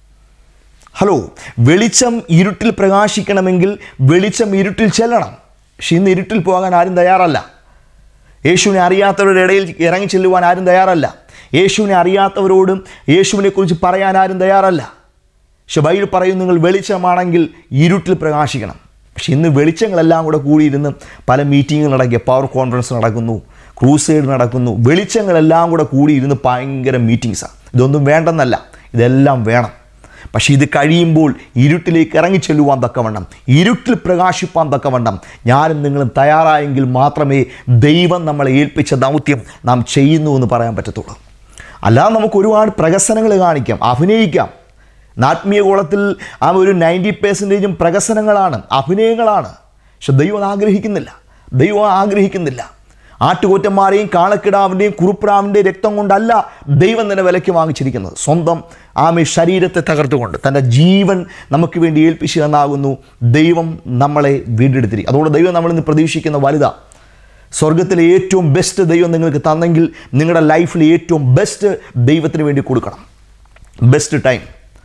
ഹലോ വെളിച്ചം ഇരുട്ടിൽ പ്രകാശിക്കണമെങ്കിൽ വെളിച്ചം ഇരുട്ടിൽ ചെല്ലണം പക്ഷെ ഇന്ന് ഇരുട്ടിൽ പോകാൻ ആരും തയ്യാറല്ല യേശുവിനെ അറിയാത്തവരുടെ ഇടയിൽ ഇറങ്ങി ചെല്ലുവാൻ ആരും തയ്യാറല്ല യേശുവിനെ അറിയാത്തവരോടും യേശുവിനെക്കുറിച്ച് പറയാൻ ആരും തയ്യാറല്ല പക്ഷെ ബൈബിൾ പറയും നിങ്ങൾ വെളിച്ചമാണെങ്കിൽ ഇരുട്ടിൽ പ്രകാശിക്കണം പക്ഷെ ഇന്ന് വെളിച്ചങ്ങളെല്ലാം കൂടെ കൂടിയിരുന്ന് പല മീറ്റിങ്ങുകൾ നടക്കുക പവർ കോൺഫറൻസ് നടക്കുന്നു ക്രൂസൈഡ് നടക്കുന്നു വെളിച്ചങ്ങളെല്ലാം കൂടെ കൂടിയിരുന്ന് ഭയങ്കര മീറ്റിങ്സാണ് ഇതൊന്നും വേണ്ടെന്നല്ല ഇതെല്ലാം വേണം പക്ഷേ ഇത് കഴിയുമ്പോൾ ഇരുട്ടിലേക്ക് ഇറങ്ങിച്ചെല്ലുവാൻ തക്കവണ്ണം ഇരുട്ടിൽ പ്രകാശിപ്പാൻ തക്കവണ്ണം ഞാനും നിങ്ങളും തയ്യാറായെങ്കിൽ മാത്രമേ ദൈവം നമ്മളെ ഏൽപ്പിച്ച ദൗത്യം നാം ചെയ്യുന്നു എന്ന് പറയാൻ പറ്റത്തുള്ളൂ അല്ലാതെ നമുക്ക് ഒരുപാട് പ്രകസനങ്ങൾ കാണിക്കാം അഭിനയിക്കാം ആത്മീയ കോളത്തിൽ ആ ഒരു നയൻറ്റി പെർസെൻറ്റേജും പ്രകസനങ്ങളാണ് അഭിനയങ്ങളാണ് പക്ഷെ ദൈവം അത് ആഗ്രഹിക്കുന്നില്ല ദൈവം ആഗ്രഹിക്കുന്നില്ല ആട്ടുകൊറ്റന്മാരെയും കാളക്കിടാവിൻ്റെയും കുറുപ്രാവിൻ്റെയും രക്തം കൊണ്ടല്ല ദൈവം തന്നെ വിലയ്ക്ക് വാങ്ങിച്ചിരിക്കുന്നത് സ്വന്തം ആമി ശരീരത്തെ തകർത്തുകൊണ്ട് തൻ്റെ ജീവൻ നമുക്ക് വേണ്ടി ഏൽപ്പിച്ചു തന്നാകുന്നു ദൈവം നമ്മളെ വീണ്ടെടുത്തിരിക്കും അതുകൊണ്ട് ദൈവം നമ്മളിൽ നിന്ന് പ്രതീക്ഷിക്കുന്ന വലുതാ സ്വർഗത്തിലെ ഏറ്റവും ബെസ്റ്റ് ദൈവം നിങ്ങൾക്ക് തന്നെങ്കിൽ നിങ്ങളുടെ ലൈഫിൽ ഏറ്റവും ബെസ്റ്റ് ദൈവത്തിന് വേണ്ടി കൊടുക്കണം ബെസ്റ്റ് ടൈം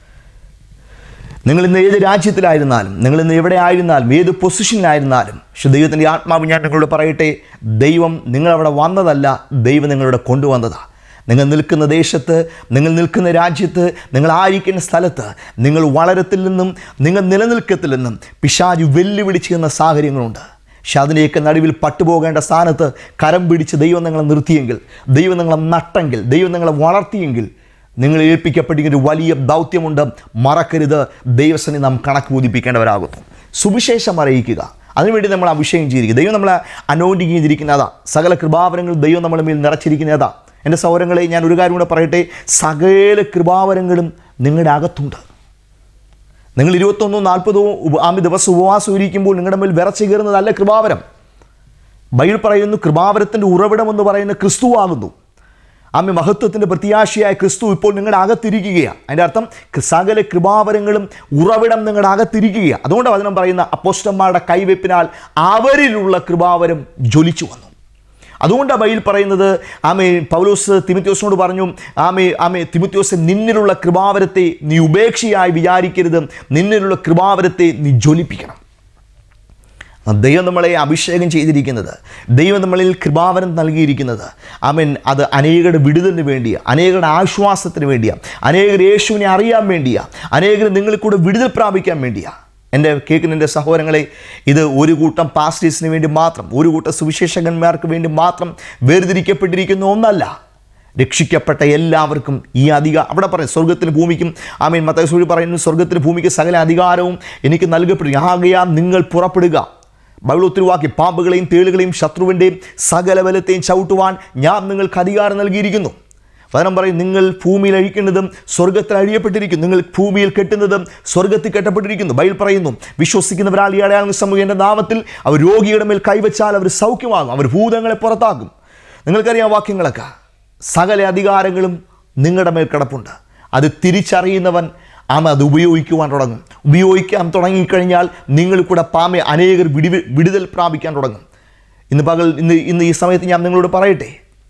നിങ്ങൾ ഇന്ന് ഏത് രാജ്യത്തിലായിരുന്നാലും നിങ്ങൾ ഇന്ന് എവിടെ ആയിരുന്നാലും ഏത് പൊസിഷനിലായിരുന്നാലും പക്ഷെ ദൈവത്തിൻ്റെ ആത്മാവ് ഞാൻ നിങ്ങളോട് പറയട്ടെ ദൈവം നിങ്ങളവിടെ വന്നതല്ല ദൈവം നിങ്ങളോട് കൊണ്ടുവന്നതാണ് നിങ്ങൾ നിൽക്കുന്ന ദേശത്ത് നിങ്ങൾ നിൽക്കുന്ന രാജ്യത്ത് നിങ്ങൾ ആയിരിക്കുന്ന സ്ഥലത്ത് നിങ്ങൾ വളരത്തിൽ നിന്നും നിങ്ങൾ നിലനിൽക്കത്തിൽ നിന്നും പിശാജ് വെല്ലുവിളിച്ച് എന്ന സാഹചര്യങ്ങളുണ്ട് പക്ഷെ അതിനെയൊക്കെ നടുവിൽ പട്ടുപോകേണ്ട സ്ഥാനത്ത് കരം പിടിച്ച് ദൈവം നിങ്ങളെ നിർത്തിയെങ്കിൽ ദൈവം നിങ്ങളെ നട്ടെങ്കിൽ ദൈവം നിങ്ങളെ വളർത്തിയെങ്കിൽ നിങ്ങൾ ഏൽപ്പിക്കപ്പെട്ടിരിക്കുന്ന ഒരു വലിയ ദൗത്യമുണ്ട് മറക്കരുത് ദൈവസനെ നാം കണക്ക് ബോധിപ്പിക്കേണ്ടവരാകുന്നു സുവിശേഷം അറിയിക്കുക അതിനുവേണ്ടി നമ്മൾ അഭിഷേകം ചെയ്തിരിക്കുക ദൈവം നമ്മളെ അനോയിൻറ്റ് ചെയ്തിരിക്കുന്നതാ സകല കൃപാവരങ്ങൾ ദൈവം നമ്മുടെ മേൽ നിറച്ചിരിക്കുന്നതാ എൻ്റെ സൗരങ്ങളെ ഞാൻ ഒരു കാര്യം കൂടെ പറയട്ടെ സകല കൃപാവരങ്ങളും നിങ്ങളുടെ അകത്തുണ്ട് നിങ്ങൾ ഇരുപത്തൊന്നോ നാൽപ്പതോ ഉപ ആമി ദിവസം ഉപവാസം ഇരിക്കുമ്പോൾ നിങ്ങളുടെ മേൽ വിറച്ചു കയറുന്നതല്ല കൃപാവരം ബൈബിൾ പറയുന്നു കൃപാവരത്തിൻ്റെ ഉറവിടം എന്ന് പറയുന്ന ക്രിസ്തു ആകുന്നു ആമി മഹത്വത്തിൻ്റെ പ്രത്യാശയായ ക്രിസ്തു ഇപ്പോൾ നിങ്ങളുടെ അകത്തിരിക്കുകയാണ് അതിൻ്റെ അർത്ഥം സകല കൃപാവരങ്ങളും ഉറവിടം നിങ്ങളുടെ അകത്തിരിക്കുകയാണ് അതുകൊണ്ട് വചനം പറയുന്ന അപ്പോസ്റ്റന്മാരുടെ കൈവെപ്പിനാൽ അവരിലുള്ള കൃപാവരം ജ്വലിച്ചു വന്നു അതുകൊണ്ടാണ് ബൈബിൾ പറയുന്നത് ആമേ പൗലോസ് തിമിത്യോസിനോട് പറഞ്ഞു ആമേ ആമേ തിമിത്യോസ് നിന്നിലുള്ള കൃപാവരത്തെ നീ ഉപേക്ഷയായി വിചാരിക്കരുത് നിന്നിലുള്ള കൃപാവരത്തെ നീ ജ്വലിപ്പിക്കണം ദൈവം നമ്മളെ അഭിഷേകം ചെയ്തിരിക്കുന്നത് ദൈവം നമ്മളിൽ കൃപാവരം നൽകിയിരിക്കുന്നത് അവൻ അത് അനേകരുടെ വിടുതലിന് വേണ്ടിയാണ് അനേകരുടെ ആശ്വാസത്തിന് വേണ്ടിയാണ് അനേകർ യേശുവിനെ അറിയാൻ വേണ്ടിയാണ് അനേകർ നിങ്ങളിൽ കൂടെ വിടുതൽ പ്രാപിക്കാൻ വേണ്ടിയാണ് എൻ്റെ കേൾക്കുന്ന എൻ്റെ സഹോദരങ്ങളെ ഇത് ഒരു കൂട്ടം പാസ്റ്റേഴ്സിന് വേണ്ടി മാത്രം ഒരു കൂട്ടം സുവിശേഷകന്മാർക്ക് വേണ്ടി മാത്രം വേർതിരിക്കപ്പെട്ടിരിക്കുന്ന ഒന്നല്ല രക്ഷിക്കപ്പെട്ട എല്ലാവർക്കും ഈ അധികാരം അവിടെ പറയും സ്വർഗത്തിന് ഭൂമിക്കും ആമീൻ മത്തസൂരി പറയുന്നു സ്വർഗത്തിന് ഭൂമിക്ക് സകല അധികാരവും എനിക്ക് നൽകപ്പെടും ആകയാ നിങ്ങൾ പുറപ്പെടുക ബൈബിൾ ഒത്തിരി വാക്കി പാമ്പുകളെയും തേളുകളെയും ശത്രുവിൻ്റെയും സകല ബലത്തെയും ചവിട്ടുവാൻ ഞാൻ നിങ്ങൾക്ക് അധികാരം നൽകിയിരിക്കുന്നു വചനം പറയും നിങ്ങൾ ഭൂമിയിൽ അഴിക്കുന്നതും സ്വർഗത്തിൽ അഴിയപ്പെട്ടിരിക്കുന്നു നിങ്ങൾ ഭൂമിയിൽ കെട്ടുന്നതും സ്വർഗത്തിൽ കെട്ടപ്പെട്ടിരിക്കുന്നു ബൈബിൾ പറയുന്നു വിശ്വസിക്കുന്നവരാൾ ഈ അടയാളം സമൂഹം എൻ്റെ നാമത്തിൽ അവർ രോഗിയുടെ മേൽ കൈവച്ചാൽ അവർ സൗഖ്യമാകും അവർ ഭൂതങ്ങളെ പുറത്താക്കും നിങ്ങൾക്കറിയാം വാക്യങ്ങളൊക്കെ സകല അധികാരങ്ങളും നിങ്ങളുടെ മേൽ കിടപ്പുണ്ട് അത് തിരിച്ചറിയുന്നവൻ ആമ അത് ഉപയോഗിക്കുവാൻ തുടങ്ങും ഉപയോഗിക്കാൻ തുടങ്ങിക്കഴിഞ്ഞാൽ നിങ്ങൾ കൂടെ പാമെ അനേകർ വിടി വിടുതൽ പ്രാപിക്കാൻ തുടങ്ങും ഇന്ന് പകൽ ഇന്ന് ഇന്ന് ഈ സമയത്ത് ഞാൻ നിങ്ങളോട് പറയട്ടെ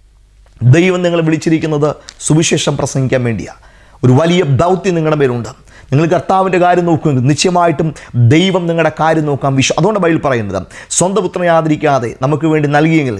ദൈവം നിങ്ങളെ വിളിച്ചിരിക്കുന്നത് സുവിശേഷം പ്രസംഗിക്കാൻ വേണ്ടിയാണ് ഒരു വലിയ ദൗത്യം നിങ്ങളുടെ മേലുണ്ട് നിങ്ങൾ കർത്താവിൻ്റെ കാര്യം നോക്കുമെങ്കിൽ നിശ്ചയമായിട്ടും ദൈവം നിങ്ങളുടെ കാര്യം നോക്കാൻ വിശ്വ അതുകൊണ്ട് ബൈബിൾ പറയുന്നത് സ്വന്തം പുത്രനെ ആദരിക്കാതെ നമുക്ക് വേണ്ടി നൽകിയെങ്കിൽ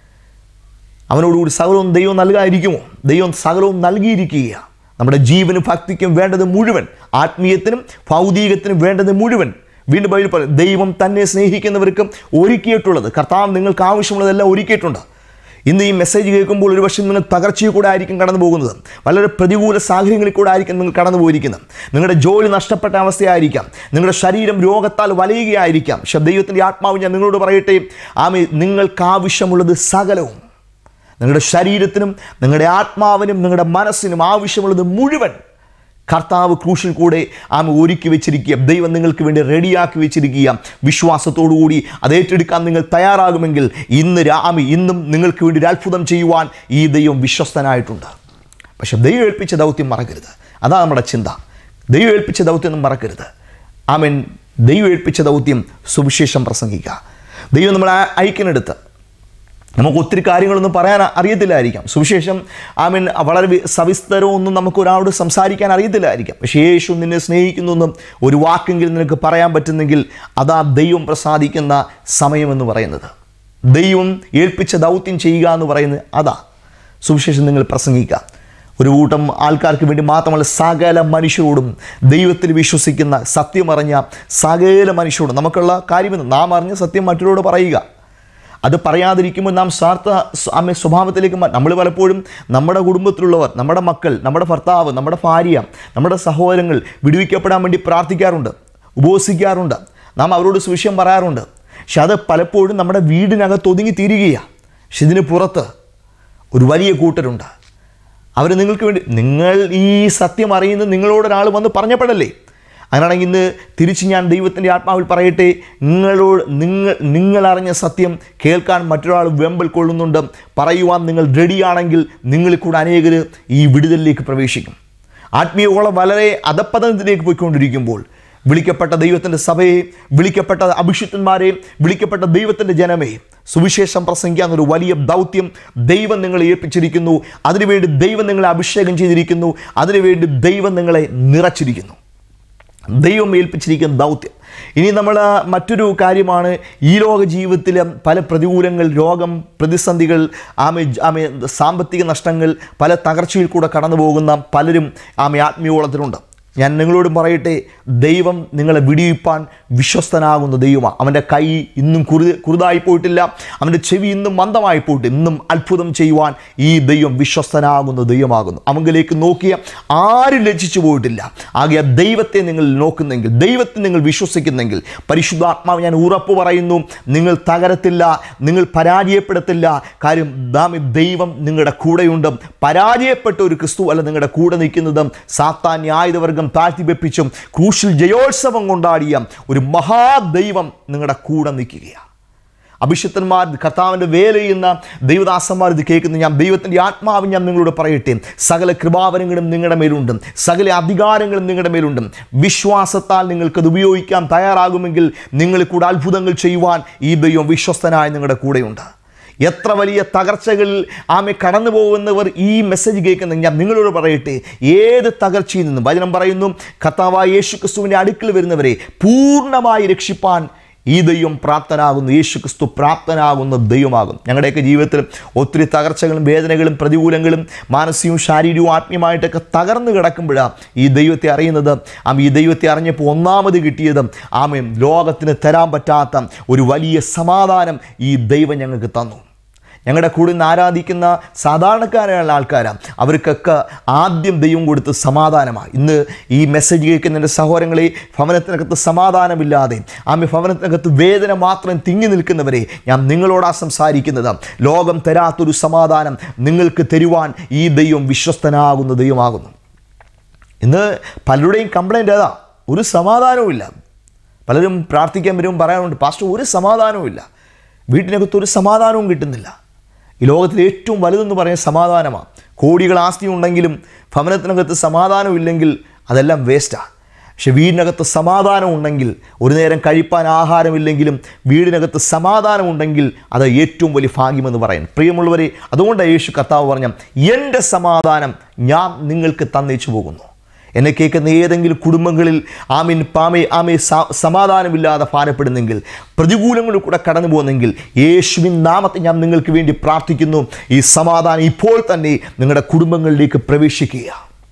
അവനോടുകൂടി സകലവും ദൈവം നൽകാതിരിക്കുമോ ദൈവം സകലവും നൽകിയിരിക്കുകയാണ് നമ്മുടെ ജീവനും ഭക്തിക്കും വേണ്ടത് മുഴുവൻ ആത്മീയത്തിനും ഭൗതികത്തിനും വേണ്ടത് മുഴുവൻ വീണ്ടും ബൈബിൾ പറയും ദൈവം തന്നെ സ്നേഹിക്കുന്നവർക്കും ഒരുക്കിയിട്ടുള്ളത് കർത്താവ് നിങ്ങൾക്ക് ആവശ്യമുള്ളതെല്ലാം ഒരുക്കിയിട്ടുണ്ട് ഇന്ന് ഈ മെസ്സേജ് കേൾക്കുമ്പോൾ ഒരു പക്ഷേ നിങ്ങൾ തകർച്ചയിൽ കൂടെ ആയിരിക്കും കടന്നു പോകുന്നത് വളരെ പ്രതികൂല സാഹചര്യങ്ങളിൽ കൂടെ ആയിരിക്കും നിങ്ങൾ കടന്നു പോയിരിക്കുന്നത് നിങ്ങളുടെ ജോലി നഷ്ടപ്പെട്ട അവസ്ഥയായിരിക്കാം നിങ്ങളുടെ ശരീരം രോഗത്താൽ വലയുകയായിരിക്കാം പക്ഷേ ദൈവത്തിൻ്റെ ആത്മാവ് ഞാൻ നിങ്ങളോട് പറയട്ടെ ആമേ നിങ്ങൾക്ക് ആവശ്യമുള്ളത് സകലവും നിങ്ങളുടെ ശരീരത്തിനും നിങ്ങളുടെ ആത്മാവിനും നിങ്ങളുടെ മനസ്സിനും ആവശ്യമുള്ളത് മുഴുവൻ കർത്താവ് ക്രൂശിൽ കൂടെ ആമ ഒരുക്കി വെച്ചിരിക്കുക ദൈവം നിങ്ങൾക്ക് വേണ്ടി റെഡിയാക്കി വെച്ചിരിക്കുക വിശ്വാസത്തോടുകൂടി അത് ഏറ്റെടുക്കാൻ നിങ്ങൾ തയ്യാറാകുമെങ്കിൽ ഇന്ന് രാമി ഇന്നും നിങ്ങൾക്ക് വേണ്ടി ഒരു അത്ഭുതം ചെയ്യുവാൻ ഈ ദൈവം വിശ്വസ്തനായിട്ടുണ്ട് പക്ഷെ ദൈവം ഏൽപ്പിച്ച ദൗത്യം മറക്കരുത് അതാണ് നമ്മുടെ ചിന്ത ദൈവം ഏൽപ്പിച്ച ദൗത്യം ഒന്നും മറക്കരുത് ആമൻ ദൈവം ഏൽപ്പിച്ച ദൗത്യം സുവിശേഷം പ്രസംഗിക്കുക ദൈവം നമ്മളെ അയക്കിനെടുത്ത് നമുക്ക് ഒത്തിരി കാര്യങ്ങളൊന്നും പറയാൻ അറിയത്തില്ലായിരിക്കാം സുവിശേഷം ഐ മീൻ വളരെ വി- സവിസ്തരമൊന്നും നമുക്ക് ഒരാളോട് സംസാരിക്കാൻ അറിയത്തില്ലായിരിക്കാം പക്ഷേ യേശു നിന്നെ സ്നേഹിക്കുന്നെന്നും ഒരു വാക്കെങ്കിലും നിനക്ക് പറയാൻ പറ്റുന്നെങ്കിൽ അതാ ദൈവം പ്രസാദിക്കുന്ന സമയമെന്ന് പറയുന്നത് ദൈവം ഏൽപ്പിച്ച ദൗത്യം ചെയ്യുക എന്ന് പറയുന്നത് അതാ സുവിശേഷം നിങ്ങൾ പ്രസംഗിക്കുക ഒരു കൂട്ടം ആൾക്കാർക്ക് വേണ്ടി മാത്രമല്ല സകല മനുഷ്യരോടും ദൈവത്തിൽ വിശ്വസിക്കുന്ന സത്യമറിഞ്ഞ സകല മനുഷ്യരോടും നമുക്കുള്ള കാര്യമെന്ന് നാം അറിഞ്ഞ സത്യം മറ്റൊരോട് പറയുക അത് പറയാതിരിക്കുമ്പോൾ നാം സ്വാർത്ഥ അമ്മ സ്വഭാവത്തിലേക്ക് നമ്മൾ പലപ്പോഴും നമ്മുടെ കുടുംബത്തിലുള്ളവർ നമ്മുടെ മക്കൾ നമ്മുടെ ഭർത്താവ് നമ്മുടെ ഭാര്യ നമ്മുടെ സഹോദരങ്ങൾ വിടുവിക്കപ്പെടാൻ വേണ്ടി പ്രാർത്ഥിക്കാറുണ്ട് ഉപവസിക്കാറുണ്ട് നാം അവരോട് സുവിശയം പറയാറുണ്ട് പക്ഷെ അത് പലപ്പോഴും നമ്മുടെ വീടിനകത്ത് ഒതുങ്ങി തീരുകയാണ് പക്ഷെ ഇതിന് പുറത്ത് ഒരു വലിയ കൂട്ടരുണ്ട് അവർ നിങ്ങൾക്ക് വേണ്ടി നിങ്ങൾ ഈ സത്യം അറിയുന്നത് നിങ്ങളോടൊരാൾ വന്ന് പറഞ്ഞപ്പെടല്ലേ അങ്ങനെയാണെങ്കിൽ ഇന്ന് തിരിച്ച് ഞാൻ ദൈവത്തിൻ്റെ ആത്മാവിൽ പറയട്ടെ നിങ്ങളോട് നിങ്ങൾ നിങ്ങൾ അറിഞ്ഞ സത്യം കേൾക്കാൻ മറ്റൊരാൾ വെമ്പൽ കൊള്ളുന്നുണ്ട് പറയുവാൻ നിങ്ങൾ റെഡിയാണെങ്കിൽ നിങ്ങളിൽ കൂടെ അനേകർ ഈ വിടുതലിലേക്ക് പ്രവേശിക്കും ആത്മീയകോളം വളരെ അധപ്പതനത്തിലേക്ക് പോയിക്കൊണ്ടിരിക്കുമ്പോൾ വിളിക്കപ്പെട്ട ദൈവത്തിൻ്റെ സഭയെ വിളിക്കപ്പെട്ട അഭിഷിക്തന്മാരെ വിളിക്കപ്പെട്ട ദൈവത്തിൻ്റെ ജനമേ സുവിശേഷം പ്രസംഗിക്കാൻ ഒരു വലിയ ദൗത്യം ദൈവം നിങ്ങളെ ഏൽപ്പിച്ചിരിക്കുന്നു അതിനുവേണ്ടി ദൈവം നിങ്ങളെ അഭിഷേകം ചെയ്തിരിക്കുന്നു അതിനുവേണ്ടി ദൈവം നിങ്ങളെ നിറച്ചിരിക്കുന്നു ദൈവം ഏൽപ്പിച്ചിരിക്കുന്ന ദൗത്യം ഇനി നമ്മൾ മറ്റൊരു കാര്യമാണ് ഈ ലോക ജീവിതത്തിലെ പല പ്രതികൂലങ്ങൾ രോഗം പ്രതിസന്ധികൾ ആമെ ആമെ സാമ്പത്തിക നഷ്ടങ്ങൾ പല തകർച്ചയിൽ കൂടെ കടന്നു പോകുന്ന പലരും ആമെ ആത്മീയോളത്തിലുണ്ട് ഞാൻ നിങ്ങളോടും പറയട്ടെ ദൈവം നിങ്ങളെ വിടിയിപ്പാൻ വിശ്വസ്തനാകുന്ന ദൈവമാണ് അവൻ്റെ കൈ ഇന്നും കുറുതി കുറുതായി പോയിട്ടില്ല അവൻ്റെ ചെവി ഇന്നും മന്ദമായി പോയിട്ട് ഇന്നും അത്ഭുതം ചെയ്യുവാൻ ഈ ദൈവം വിശ്വസ്തനാകുന്ന ദൈവമാകുന്നു അവങ്കിലേക്ക് നോക്കിയ ആരും ലജ്ജിച്ചു പോയിട്ടില്ല ആകെ ദൈവത്തെ നിങ്ങൾ നോക്കുന്നെങ്കിൽ ദൈവത്തെ നിങ്ങൾ വിശ്വസിക്കുന്നെങ്കിൽ പരിശുദ്ധാത്മാവ് ഞാൻ ഉറപ്പ് പറയുന്നു നിങ്ങൾ തകരത്തില്ല നിങ്ങൾ പരാജയപ്പെടത്തില്ല കാര്യം ദാമി ദൈവം നിങ്ങളുടെ കൂടെയുണ്ട് പരാജയപ്പെട്ട ഒരു ക്രിസ്തു അല്ല നിങ്ങളുടെ കൂടെ നിൽക്കുന്നതും സാത്താൻ ന്യായവർഗം താഴ്ത്തി വെപ്പിച്ചും ക്രൂശിൽ ജയോത്സവം കൊണ്ടാടിയ ഒരു മഹാദൈവം നിങ്ങളുടെ കൂടെ നിൽക്കുകയാണ് അഭിഷിക്തന്മാർ കർത്താവിൻ്റെ വേല ചെയ്യുന്ന ദൈവദാസന്മാർ ഇത് കേൾക്കുന്നു ഞാൻ ദൈവത്തിൻ്റെ ആത്മാവ് ഞാൻ നിങ്ങളോട് പറയട്ടെ സകല കൃപാവരങ്ങളും നിങ്ങളുടെ മേലുണ്ട് സകല അധികാരങ്ങളും നിങ്ങളുടെ മേലുണ്ട് വിശ്വാസത്താൽ നിങ്ങൾക്കത് ഉപയോഗിക്കാൻ തയ്യാറാകുമെങ്കിൽ നിങ്ങൾ കൂടെ അത്ഭുതങ്ങൾ ചെയ്യുവാൻ ഈ ദൈവം വിശ്വസ്തനായ നിങ്ങളുടെ കൂടെയുണ്ട് എത്ര വലിയ തകർച്ചകളിൽ ആമെ കടന്നു പോകുന്നവർ ഈ മെസ്സേജ് കേൾക്കുന്ന ഞാൻ നിങ്ങളോട് പറയട്ടെ ഏത് തകർച്ചയിൽ നിന്നും വചനം പറയുന്നു കർത്താവായ യേശു ക്രിസ്തുവിൻ്റെ അടുക്കൽ വരുന്നവരെ പൂർണ്ണമായി രക്ഷിപ്പാൻ ഈ ദൈവം പ്രാപ്തനാകുന്നു യേശു ക്രിസ്തു പ്രാപ്തനാകുന്ന ദൈവമാകും ഞങ്ങളുടെയൊക്കെ ജീവിതത്തിൽ ഒത്തിരി തകർച്ചകളും വേദനകളും പ്രതികൂലങ്ങളും മാനസികവും ശാരീരികവും ആത്മീയമായിട്ടൊക്കെ തകർന്നു കിടക്കുമ്പോഴാണ് ഈ ദൈവത്തെ അറിയുന്നത് ആമ ഈ ദൈവത്തെ അറിഞ്ഞപ്പോൾ ഒന്നാമത് കിട്ടിയത് ആമയും ലോകത്തിന് തരാൻ പറ്റാത്ത ഒരു വലിയ സമാധാനം ഈ ദൈവം ഞങ്ങൾക്ക് തന്നു ഞങ്ങളുടെ കൂടെ നിന്ന് ആരാധിക്കുന്ന സാധാരണക്കാരായുള്ള ആൾക്കാരാണ് അവർക്കൊക്കെ ആദ്യം ദൈവം കൊടുത്ത് സമാധാനമാണ് ഇന്ന് ഈ മെസ്സേജ് കേൾക്കുന്ന എൻ്റെ സഹോദരങ്ങളെ ഭവനത്തിനകത്ത് സമാധാനമില്ലാതെ ആമി ഭവനത്തിനകത്ത് വേദന മാത്രം തിങ്ങി നിൽക്കുന്നവരെ ഞാൻ നിങ്ങളോടാ സംസാരിക്കുന്നത് ലോകം തരാത്തൊരു സമാധാനം നിങ്ങൾക്ക് തരുവാൻ ഈ ദൈവം വിശ്വസ്തനാകുന്ന ദൈവമാകുന്നു ഇന്ന് പലരുടെയും കംപ്ലൈൻറ്റ് അതാ ഒരു സമാധാനവും ഇല്ല പലരും പ്രാർത്ഥിക്കാൻ വരുമ്പോൾ പറയാറുണ്ട് പാസ്റ്റർ ഒരു സമാധാനവും ഇല്ല വീട്ടിനകത്ത് ഒരു സമാധാനവും കിട്ടുന്നില്ല ഈ ലോകത്തിലെ ഏറ്റവും വലുതെന്ന് പറയുന്ന സമാധാനമാണ് കോടികൾ ആസ്തി ഉണ്ടെങ്കിലും ഭവനത്തിനകത്ത് സമാധാനമില്ലെങ്കിൽ അതെല്ലാം വേസ്റ്റാണ് പക്ഷെ വീടിനകത്ത് സമാധാനം ഉണ്ടെങ്കിൽ ഒരു നേരം കഴിപ്പാൻ ആഹാരമില്ലെങ്കിലും വീടിനകത്ത് സമാധാനമുണ്ടെങ്കിൽ അത് ഏറ്റവും വലിയ ഭാഗ്യമെന്ന് പറയുന്നു പ്രിയമുള്ളവരെ അതുകൊണ്ടാണ് യേശു കർത്താവ് പറഞ്ഞ എൻ്റെ സമാധാനം ഞാൻ നിങ്ങൾക്ക് തന്നേച്ചു പോകുന്നു എന്നെ കേൾക്കുന്ന ഏതെങ്കിലും കുടുംബങ്ങളിൽ ആമീൻ പാമേ ആമേ സ- സമാധാനമില്ലാതെ ഭാരപ്പെടുന്നെങ്കിൽ പ്രതികൂലങ്ങളിൽ കൂടെ കടന്നു പോകുന്നെങ്കിൽ യേശുവിൻ നാമത്തെ ഞാൻ നിങ്ങൾക്ക് വേണ്ടി പ്രാർത്ഥിക്കുന്നു ഈ സമാധാനം ഇപ്പോൾ തന്നെ നിങ്ങളുടെ കുടുംബങ്ങളിലേക്ക് പ്രവേശിക്കുക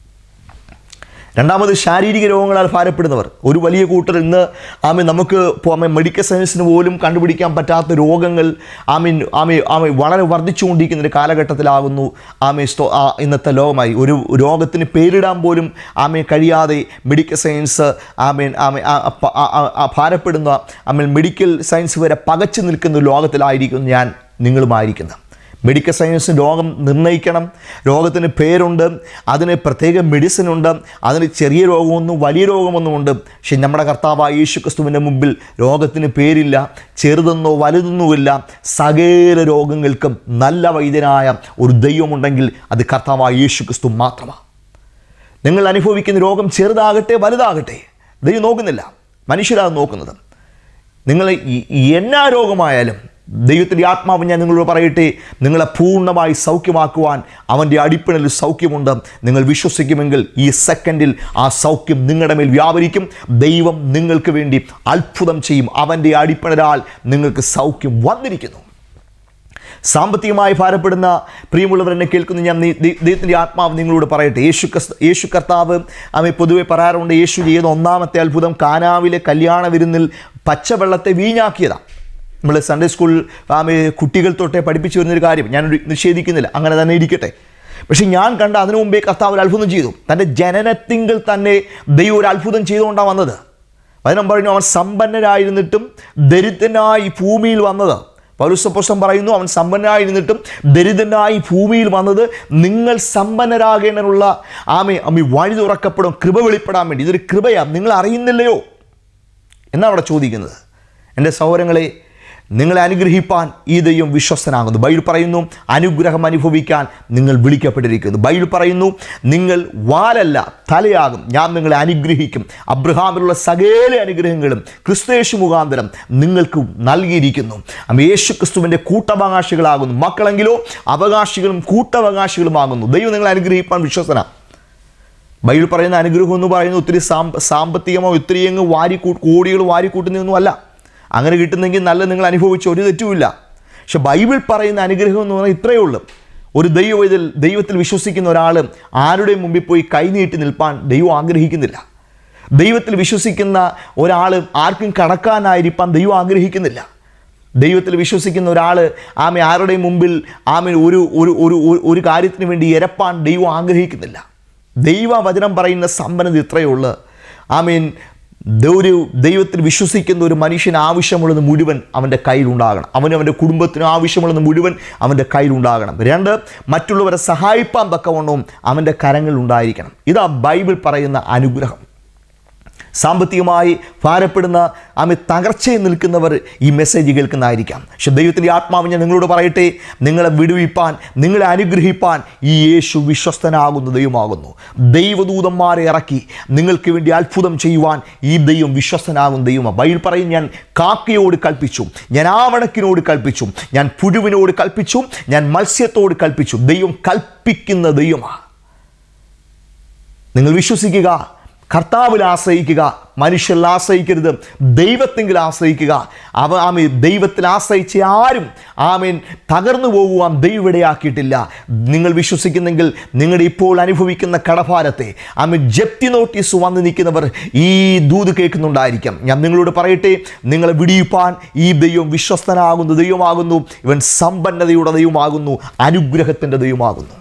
രണ്ടാമത് ശാരീരിക രോഗങ്ങളാൽ ഭാരപ്പെടുന്നവർ ഒരു വലിയ കൂട്ടർ ഇന്ന് ആമെ നമുക്ക് ആമെ മെഡിക്കൽ സയൻസിന് പോലും കണ്ടുപിടിക്കാൻ പറ്റാത്ത രോഗങ്ങൾ ആമീൻ ആമെ ആമെ വളരെ വർദ്ധിച്ചുകൊണ്ടിരിക്കുന്ന ഒരു കാലഘട്ടത്തിലാകുന്നു ആമെ സ്തോ ആ ഇന്നത്തെ ലോകമായി ഒരു രോഗത്തിന് പേരിടാൻ പോലും ആമെ കഴിയാതെ മെഡിക്കൽ സയൻസ് ആമേൻ ആമെ ആ- ആ- ആ- ആ- ആ ഭാരപ്പെടുന്ന ആമേൻ മെഡിക്കൽ സയൻസ് വരെ പകച്ചു നിൽക്കുന്ന ഒരു ലോകത്തിലായിരിക്കും ഞാൻ നിങ്ങളുമായിരിക്കുന്നത് മെഡിക്കൽ സയൻസ് രോഗം നിർണ്ണയിക്കണം രോഗത്തിന് പേരുണ്ട് അതിന് പ്രത്യേക മെഡിസിൻ ഉണ്ട് അതിന് ചെറിയ രോഗമൊന്നും വലിയ രോഗമൊന്നും ഉണ്ട് പക്ഷെ നമ്മുടെ കർത്താവായ യേശു ക്രിസ്തുവിൻ്റെ മുമ്പിൽ രോഗത്തിന് പേരില്ല ചെറുതെന്നോ വലുതെന്നുമില്ല സകല രോഗങ്ങൾക്കും നല്ല വൈദ്യനായ ഒരു ദൈവമുണ്ടെങ്കിൽ അത് കർത്താവായ യേശു ക്രിസ്തു മാത്രമാണ് നിങ്ങൾ അനുഭവിക്കുന്ന രോഗം ചെറുതാകട്ടെ വലുതാകട്ടെ ദൈവം നോക്കുന്നില്ല മനുഷ്യരാണ് നോക്കുന്നത് നിങ്ങൾ ഈ- ഈ എന്നാ രോഗമായാലും ദൈവത്തിൻ്റെ ആത്മാവ് ഞാൻ നിങ്ങളോട് പറയട്ടെ നിങ്ങളെ പൂർണ്ണമായി സൗഖ്യമാക്കുവാൻ അവൻ്റെ അടിപ്പിണലിൽ സൗഖ്യമുണ്ട് നിങ്ങൾ വിശ്വസിക്കുമെങ്കിൽ ഈ സെക്കൻഡിൽ ആ സൗഖ്യം നിങ്ങളുടെ മേൽ വ്യാപരിക്കും ദൈവം നിങ്ങൾക്ക് വേണ്ടി അത്ഭുതം ചെയ്യും അവൻ്റെ അടിപ്പിണരാൽ നിങ്ങൾക്ക് സൗഖ്യം വന്നിരിക്കുന്നു സാമ്പത്തികമായി ഭാരപ്പെടുന്ന പ്രിയമുള്ളവരെന്നെ കേൾക്കുന്ന ഞാൻ നീ- ദൈ- ദൈവത്തിൻ്റെ ആത്മാവ് നിങ്ങളോട് പറയട്ടെ യേശു ക്രിസ്തു യേശു കർത്താവ് അവ പൊതുവെ പറയാറുണ്ട് യേശു ചെയ്ത ഒന്നാമത്തെ അത്ഭുതം കാനാവിലെ കല്യാണ വിരുന്നിൽ പച്ചവെള്ളത്തെ വീഞ്ഞാക്കിയതാണ് നമ്മൾ സൺഡേ സ്കൂൾ ആമേ കുട്ടികൾ തൊട്ടേ പഠിപ്പിച്ചു വരുന്നൊരു കാര്യം ഞാൻ നിഷേധിക്കുന്നില്ല അങ്ങനെ തന്നെ ഇരിക്കട്ടെ പക്ഷെ ഞാൻ കണ്ട അതിനു മുമ്പേ കർത്താവ് ഒരു അത്ഭുതം ചെയ്തു തൻ്റെ ജനനത്തിങ്കിൽ തന്നെ ദൈവം ഒരു അത്ഭുതം ചെയ്തുകൊണ്ടാണ് വന്നത് വചനം പറഞ്ഞു അവൻ സമ്പന്നരായിരുന്നിട്ടും ദരിദ്രനായി ഭൂമിയിൽ വന്നത് പൗരുസപ്പോസം പറയുന്നു അവൻ സമ്പന്നനായിരുന്നിട്ടും ദരിദ്രനായി ഭൂമിയിൽ വന്നത് നിങ്ങൾ സമ്പന്നരാകേണ്ടതിനുള്ള ആമെ അമ്മി വഴി തുറക്കപ്പെടും കൃപ വെളിപ്പെടാൻ വേണ്ടി ഇതൊരു കൃപയാണ് നിങ്ങൾ അറിയുന്നില്ലയോ എന്നാണ് അവിടെ ചോദിക്കുന്നത് എൻ്റെ സഹോദരങ്ങളെ നിങ്ങളെ അനുഗ്രഹിപ്പാൻ ഈ ദൈവം വിശ്വസ്തനാകുന്നു ബൈബിൾ പറയുന്നു അനുഗ്രഹം അനുഭവിക്കാൻ നിങ്ങൾ വിളിക്കപ്പെട്ടിരിക്കുന്നു ബൈബിൾ പറയുന്നു നിങ്ങൾ വാലല്ല തലയാകും ഞാൻ നിങ്ങളെ അനുഗ്രഹിക്കും അബ്രഹാമിലുള്ള സകല അനുഗ്രഹങ്ങളും ക്രിസ്തയേശു മുഖാന്തരം നിങ്ങൾക്ക് നൽകിയിരിക്കുന്നു അമ്മ യേശു ക്രിസ്തുവിൻ്റെ കൂട്ടവകാശികളാകുന്നു മക്കളെങ്കിലോ അവകാശികളും കൂട്ടവകാശികളുമാകുന്നു ദൈവം നിങ്ങളെ അനുഗ്രഹിപ്പാൻ വിശ്വസനാണ് ബൈബിൾ പറയുന്ന അനുഗ്രഹം എന്ന് പറയുന്നത് ഒത്തിരി സാമ്പ സാമ്പത്തികമോ ഒത്തിരി അങ്ങ് വാരി കൂ കോടികൾ വാരി കൂട്ടുന്നതൊന്നും അല്ല അങ്ങനെ കിട്ടുന്നെങ്കിൽ നല്ല നിങ്ങൾ അനുഭവിച്ച ഒരു തെറ്റുമില്ല പക്ഷെ ബൈബിൾ പറയുന്ന അനുഗ്രഹം എന്ന് പറഞ്ഞാൽ ഇത്രയേ ഉള്ളൂ ഒരു ദൈവ ഇതിൽ ദൈവത്തിൽ വിശ്വസിക്കുന്ന ഒരാൾ ആരുടെയും മുമ്പിൽ പോയി കൈനീട്ടി നിൽപ്പാൻ ദൈവം ആഗ്രഹിക്കുന്നില്ല ദൈവത്തിൽ വിശ്വസിക്കുന്ന ഒരാൾ ആർക്കും കടക്കാനായിരിക്കാൻ ദൈവം ആഗ്രഹിക്കുന്നില്ല ദൈവത്തിൽ വിശ്വസിക്കുന്ന ഒരാൾ ആമെ ആരുടെയും മുമ്പിൽ ആമെ ഒരു ഒരു ഒരു ഒരു- ഒരു കാര്യത്തിന് വേണ്ടി ഇരപ്പാൻ ദൈവം ആഗ്രഹിക്കുന്നില്ല ദൈവവചനം പറയുന്ന സമ്പന്നത ഇത്രയേ ഉള്ളൂ ആമീൻ ഒരു ദൈവത്തിൽ വിശ്വസിക്കുന്ന ഒരു മനുഷ്യന് ആവശ്യമുള്ളത് മുഴുവൻ അവൻ്റെ കയ്യിലുണ്ടാകണം അവന് അവൻ്റെ കുടുംബത്തിന് ആവശ്യമുള്ളത് മുഴുവൻ അവൻ്റെ കയ്യിലുണ്ടാകണം രണ്ട് മറ്റുള്ളവരെ സഹായിപ്പാൻ തക്കവണ്ണവും അവൻ്റെ കരങ്ങളിൽ ഉണ്ടായിരിക്കണം ഇതാ ബൈബിൾ പറയുന്ന അനുഗ്രഹം സാമ്പത്തികമായി ഭാരപ്പെടുന്ന ആമെ തകർച്ചയിൽ നിൽക്കുന്നവർ ഈ മെസ്സേജ് കേൾക്കുന്നതായിരിക്കാം പക്ഷെ ദൈവത്തിൻ്റെ ആത്മാവ് ഞാൻ നിങ്ങളോട് പറയട്ടെ നിങ്ങളെ വിടുവിപ്പാൻ നിങ്ങളെ അനുഗ്രഹിപ്പാൻ ഈ യേശു വിശ്വസ്തനാകുന്ന ദൈവമാകുന്നു ദൈവദൂതന്മാരെ ഇറക്കി നിങ്ങൾക്ക് വേണ്ടി അത്ഭുതം ചെയ്യുവാൻ ഈ ദൈവം വിശ്വസ്തനാകുന്ന ദൈവമാണ് ബൈബിൾ പറയും ഞാൻ കാക്കയോട് കൽപ്പിച്ചു ഞാൻ ആവണക്കിനോട് കൽപ്പിച്ചു ഞാൻ പുഴുവിനോട് കൽപ്പിച്ചു ഞാൻ മത്സ്യത്തോട് കൽപ്പിച്ചു ദൈവം കൽപ്പിക്കുന്ന ദൈവമാണ് നിങ്ങൾ വിശ്വസിക്കുക കർത്താവിൽ ആശ്രയിക്കുക മനുഷ്യരിൽ ആശ്രയിക്കരുത് ദൈവത്തെങ്കിൽ ആശ്രയിക്കുക അവ ആമേ ദൈവത്തിൽ ആശ്രയിച്ച ആരും ആമേൻ തകർന്നു പോകുവാൻ ദൈവം ഇടയാക്കിയിട്ടില്ല നിങ്ങൾ വിശ്വസിക്കുന്നെങ്കിൽ നിങ്ങളുടെ ഇപ്പോൾ അനുഭവിക്കുന്ന കടഭാരത്തെ ആമേ ജപ്തി നോട്ടീസ് വന്ന് നിൽക്കുന്നവർ ഈ ദൂത് കേൾക്കുന്നുണ്ടായിരിക്കാം ഞാൻ നിങ്ങളോട് പറയട്ടെ നിങ്ങളെ വിടിയിപ്പാൻ ഈ ദൈവം വിശ്വസ്തനാകുന്ന ദൈവമാകുന്നു ഇവൻ സമ്പന്നതയുടെ ദൈവമാകുന്നു അനുഗ്രഹത്തിൻ്റെ ദൈവമാകുന്നു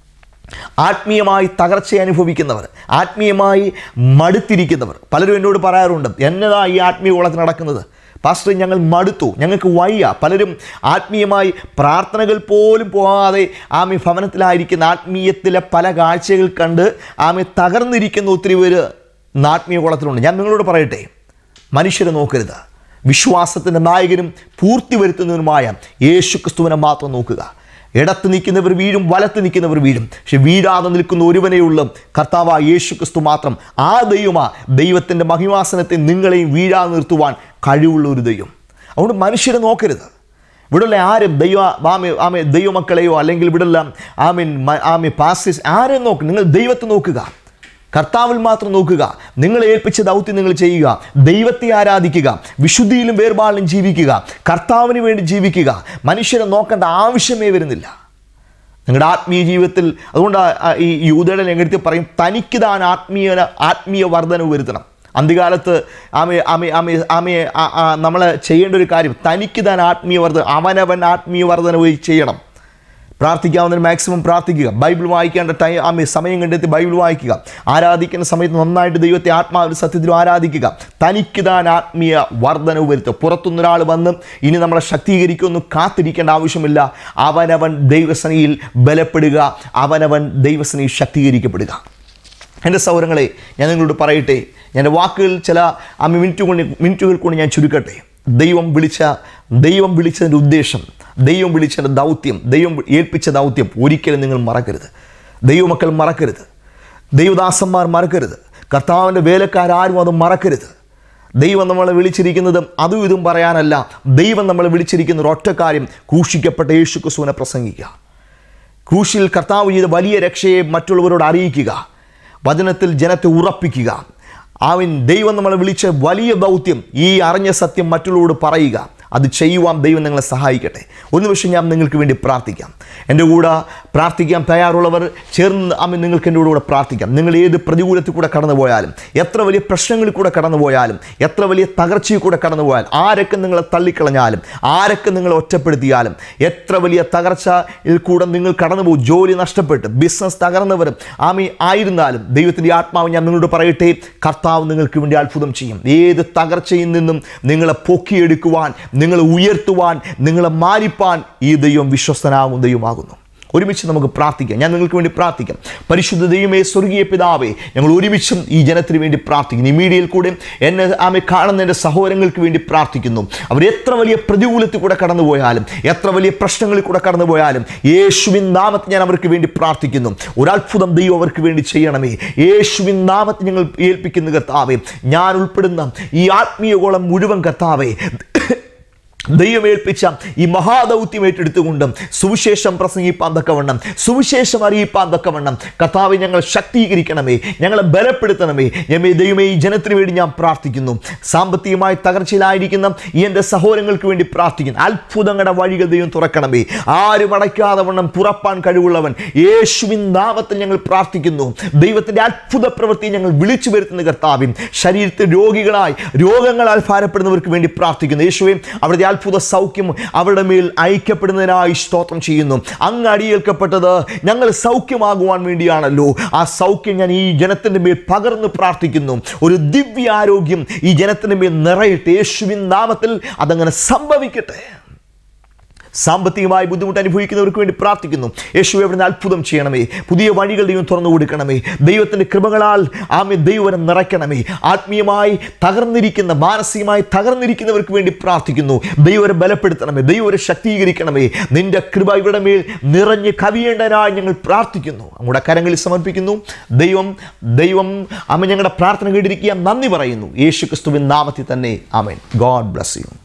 ആത്മീയമായി തകർച്ച അനുഭവിക്കുന്നവർ ആത്മീയമായി മടുത്തിരിക്കുന്നവർ പലരും എന്നോട് പറയാറുണ്ട് എന്നതാ ഈ ആത്മീയ കുളത്തിൽ നടക്കുന്നത് പാസ്റ്റർ ഞങ്ങൾ മടുത്തു ഞങ്ങൾക്ക് വയ്യ പലരും ആത്മീയമായി പ്രാർത്ഥനകൾ പോലും പോകാതെ ആമി ഭവനത്തിലായിരിക്കുന്ന ആത്മീയത്തിലെ പല കാഴ്ചകൾ കണ്ട് ആമി തകർന്നിരിക്കുന്ന ഒത്തിരി പേര് ഇന്ന് ആത്മീയ കുളത്തിലുണ്ട് ഞാൻ നിങ്ങളോട് പറയട്ടെ മനുഷ്യരെ നോക്കരുത് വിശ്വാസത്തിൻ്റെ നായകനും പൂർത്തി വരുത്തുന്നതിനുമായ യേശു ക്രിസ്തുവിനെ മാത്രം നോക്കുക ഇടത്ത് നിൽക്കുന്നവർ വീഴും വലത്ത് നിൽക്കുന്നവർ വീഴും പക്ഷെ വീഴാതെ നിൽക്കുന്ന ഒരുവനെയുള്ള കർത്താവ് യേശു ക്രിസ്തു മാത്രം ആ ദൈവമാ ദൈവത്തിൻ്റെ മഹിമാസനത്തെ നിങ്ങളെയും വീഴാതെ നിർത്തുവാൻ കഴിവുള്ള ഒരു ദൈവം അതുകൊണ്ട് മനുഷ്യരെ നോക്കരുത് ഇവിടെയുള്ള ആരും ദൈവ ആമെ ആമെ ദൈവമക്കളെയോ അല്ലെങ്കിൽ ഇവിടെയുള്ള ആമീൻ ആമെ പാസ്റ്റേഴ്സ് ആരെയും നോക്ക് നിങ്ങൾ ദൈവത്തെ നോക്കുക കർത്താവിൽ മാത്രം നോക്കുക നിങ്ങളെ ഏൽപ്പിച്ച ദൗത്യം നിങ്ങൾ ചെയ്യുക ദൈവത്തെ ആരാധിക്കുക വിശുദ്ധിയിലും വേർപാടിലും ജീവിക്കുക കർത്താവിന് വേണ്ടി ജീവിക്കുക മനുഷ്യരെ നോക്കേണ്ട ആവശ്യമേ വരുന്നില്ല നിങ്ങളുടെ ആത്മീയ ജീവിതത്തിൽ അതുകൊണ്ട് ആ- ആ ഈ യൂതയുടെ ലംഘനത്തിൽ പറയും തനിക്ക് താൻ ആത്മീയ ആത്മീയ വർധനവ് വരുത്തണം അന്ത്യകാലത്ത് ആമെ ആമെ ആമെ ആമെ നമ്മൾ ചെയ്യേണ്ട ഒരു കാര്യം തനിക്ക് താൻ ആത്മീയ വർധന അവനവൻ ആത്മീയ വർധനവ് ചെയ്യണം പ്രാർത്ഥിക്കാവുന്നതിന് മാക്സിമം പ്രാർത്ഥിക്കുക ബൈബിൾ വായിക്കേണ്ട ടൈം ആമേ സമയം കണ്ടെത്തി ബൈബിൾ വായിക്കുക ആരാധിക്കുന്ന സമയത്ത് നന്നായിട്ട് ദൈവത്തെ ആത്മാവിൽ സത്യത്തിലും ആരാധിക്കുക തനിക്ക് താൻ ആത്മീയ വർധനവ് വരുത്തുക പുറത്തുനിന്ന് ഒരാൾ വന്ന് ഇനി നമ്മളെ ശക്തീകരിക്കുമെന്ന് കാത്തിരിക്കേണ്ട ആവശ്യമില്ല അവനവൻ ദൈവസനയിൽ ബലപ്പെടുക അവനവൻ ദൈവസനയിൽ ശക്തീകരിക്കപ്പെടുക എൻ്റെ സൗരങ്ങളെ ഞാൻ നിങ്ങളോട് പറയട്ടെ എൻ്റെ വാക്കുകൾ ചില ആ മിനിറ്റ് കൊണ്ട് മിനിറ്റുകൾ കൊണ്ട് ഞാൻ ചുരുക്കട്ടെ ദൈവം വിളിച്ച ദൈവം വിളിച്ചതിൻ്റെ ഉദ്ദേശം ദൈവം വിളിച്ചതിൻ്റെ ദൗത്യം ദൈവം ഏൽപ്പിച്ച ദൗത്യം ഒരിക്കലും നിങ്ങൾ മറക്കരുത് ദൈവമക്കൾ മറക്കരുത് ദൈവദാസന്മാർ മറക്കരുത് കർത്താവിൻ്റെ വേലക്കാരും അത് മറക്കരുത് ദൈവം നമ്മളെ വിളിച്ചിരിക്കുന്നതും അതും ഇതും പറയാനല്ല ദൈവം നമ്മളെ വിളിച്ചിരിക്കുന്ന ഒരു ഒറ്റ കാര്യം ക്രൂശിക്കപ്പെട്ട യേശു ക്രിസ്തുവിനെ പ്രസംഗിക്കുക ക്രൂശിൽ കർത്താവ് ചെയ്ത വലിയ രക്ഷയെ മറ്റുള്ളവരോട് അറിയിക്കുക വചനത്തിൽ ജനത്തെ ഉറപ്പിക്കുക അവൻ ദൈവം നമ്മളെ വിളിച്ച വലിയ ദൗത്യം ഈ അറിഞ്ഞ സത്യം മറ്റുള്ളവരോട് പറയുക അത് ചെയ്യുവാൻ ദൈവം നിങ്ങളെ സഹായിക്കട്ടെ ഒരു നിമിഷം ഞാൻ നിങ്ങൾക്ക് വേണ്ടി പ്രാർത്ഥിക്കാം എൻ്റെ കൂടെ പ്രാർത്ഥിക്കാൻ തയ്യാറുള്ളവർ ചേർന്ന് അമ്മ നിങ്ങൾക്ക് എൻ്റെ കൂടെ പ്രാർത്ഥിക്കാം നിങ്ങൾ ഏത് പ്രതികൂലത്തിൽ കൂടെ കടന്നു പോയാലും എത്ര വലിയ പ്രശ്നങ്ങളിൽ കൂടെ കടന്നു പോയാലും എത്ര വലിയ തകർച്ചയിൽ കൂടെ കടന്നു പോയാലും ആരൊക്കെ നിങ്ങളെ തള്ളിക്കളഞ്ഞാലും ആരൊക്കെ നിങ്ങളെ ഒറ്റപ്പെടുത്തിയാലും എത്ര വലിയ തകർച്ചയിൽ കൂടെ നിങ്ങൾ കടന്നു പോകും ജോലി നഷ്ടപ്പെട്ട് ബിസിനസ് തകർന്നവരും ആമി ആയിരുന്നാലും ദൈവത്തിൻ്റെ ആത്മാവ് ഞാൻ നിങ്ങളോട് പറയട്ടെ കർത്താവ് നിങ്ങൾക്ക് വേണ്ടി അത്ഭുതം ചെയ്യും ഏത് തകർച്ചയിൽ നിന്നും നിങ്ങളെ പൊക്കിയെടുക്കുവാൻ നിങ്ങളെ ഉയർത്തുവാൻ നിങ്ങളെ മാനിപ്പാൻ ഈ ദൈവം വിശ്വസ്തനാകും ദൈവമാകുന്നു ഒരുമിച്ച് നമുക്ക് പ്രാർത്ഥിക്കാം ഞാൻ നിങ്ങൾക്ക് വേണ്ടി പ്രാർത്ഥിക്കാം പരിശുദ്ധ ദൈവമേ സ്വർഗീയ പിതാവേ ഞങ്ങൾ ഒരുമിച്ചും ഈ ജനത്തിന് വേണ്ടി പ്രാർത്ഥിക്കുന്നു ഈ മീഡിയയിൽ കൂടെ എന്നെ ആമെ കാണുന്ന എൻ്റെ സഹോദരങ്ങൾക്ക് വേണ്ടി പ്രാർത്ഥിക്കുന്നു അവർ എത്ര വലിയ പ്രതികൂലത്തിൽ കൂടെ കടന്നു പോയാലും എത്ര വലിയ പ്രശ്നങ്ങളിൽ കൂടെ കടന്നു പോയാലും യേശുവിൻ നാമത്തിൽ ഞാൻ അവർക്ക് വേണ്ടി പ്രാർത്ഥിക്കുന്നു ഒരത്ഭുതം ദൈവം അവർക്ക് വേണ്ടി ചെയ്യണമേ യേശുവിൻ നാമത്തിൽ ഞങ്ങൾ ഏൽപ്പിക്കുന്ന കർത്താവേ ഞാൻ ഉൾപ്പെടുന്ന ഈ ആത്മീയകോളം മുഴുവൻ കർത്താവേ ദൈവമേൽപ്പിച്ച ഈ മഹാദൗത്യം ഏറ്റെടുത്തുകൊണ്ടും സുവിശേഷം പ്രസംഗിപ്പാൻ തക്കവണ്ണം സുവിശേഷം അറിയിപ്പാൻ തക്കവണ്ണം കർത്താവെ ഞങ്ങൾ ശക്തീകരിക്കണമേ ഞങ്ങളെ ബലപ്പെടുത്തണമേ ഞമ്മേ ദൈവമേ ഈ ജനത്തിന് വേണ്ടി ഞാൻ പ്രാർത്ഥിക്കുന്നു സാമ്പത്തികമായി തകർച്ചയിലായിരിക്കുന്ന ഈ എൻ്റെ സഹോദരങ്ങൾക്ക് വേണ്ടി പ്രാർത്ഥിക്കുന്നു അത്ഭുതങ്ങളുടെ വഴികൾ ദൈവം തുറക്കണമേ ആരും അടയ്ക്കാതെ വണ്ണം തുറപ്പാൻ കഴിവുള്ളവൻ യേശുവിൻ നാമത്തിൽ ഞങ്ങൾ പ്രാർത്ഥിക്കുന്നു ദൈവത്തിൻ്റെ അത്ഭുത പ്രവൃത്തി ഞങ്ങൾ വിളിച്ചു വരുത്തുന്ന കർത്താവും ശരീരത്തിൽ രോഗികളായി രോഗങ്ങളാൽ ഭാരപ്പെടുന്നവർക്ക് വേണ്ടി പ്രാർത്ഥിക്കുന്നു യേശുവെ അവിടുത്തെ അത്ഭുത സൗഖ്യം അവരുടെ മേൽ ഐക്യപ്പെടുന്നതിനായി സ്തോത്രം ചെയ്യുന്നു അങ്ങ് അടിയേൽക്കപ്പെട്ടത് ഞങ്ങൾ സൗഖ്യമാകുവാൻ വേണ്ടിയാണല്ലോ ആ സൗഖ്യം ഞാൻ ഈ ജനത്തിൻ്റെ മേൽ പകർന്ന് പ്രാർത്ഥിക്കുന്നു ഒരു ദിവ്യാരോഗ്യം ഈ ജനത്തിൻ്റെ മേൽ നിറയട്ടെ യേശുവിൻ നാമത്തിൽ അതങ്ങനെ സംഭവിക്കട്ടെ സാമ്പത്തികമായി ബുദ്ധിമുട്ട് അനുഭവിക്കുന്നവർക്ക് വേണ്ടി പ്രാർത്ഥിക്കുന്നു യേശു എവിടുന്ന് അത്ഭുതം ചെയ്യണമേ പുതിയ വഴികൾ ദൈവം തുറന്നു കൊടുക്കണമേ ദൈവത്തിൻ്റെ കൃപകളാൽ ആമെ ദൈവം നിറയ്ക്കണമേ ആത്മീയമായി തകർന്നിരിക്കുന്ന മാനസികമായി തകർന്നിരിക്കുന്നവർക്ക് വേണ്ടി പ്രാർത്ഥിക്കുന്നു ദൈവരെ ബലപ്പെടുത്തണമേ ദൈവരെ ശക്തീകരിക്കണമേ നിന്റെ കൃപ ഇവിടെ മേൽ നിറഞ്ഞ് കവിയേണ്ടതിനായി ഞങ്ങൾ പ്രാർത്ഥിക്കുന്നു നമ്മുടെ കരങ്ങളിൽ സമർപ്പിക്കുന്നു ദൈവം ദൈവം അമ്മ ഞങ്ങളുടെ പ്രാർത്ഥന കേട്ടിരിക്കുക നന്ദി പറയുന്നു യേശു ക്രിസ്തുവിൻ നാമത്തിൽ തന്നെ ആമേൻ ഗോഡ് ബ്ലസ് യു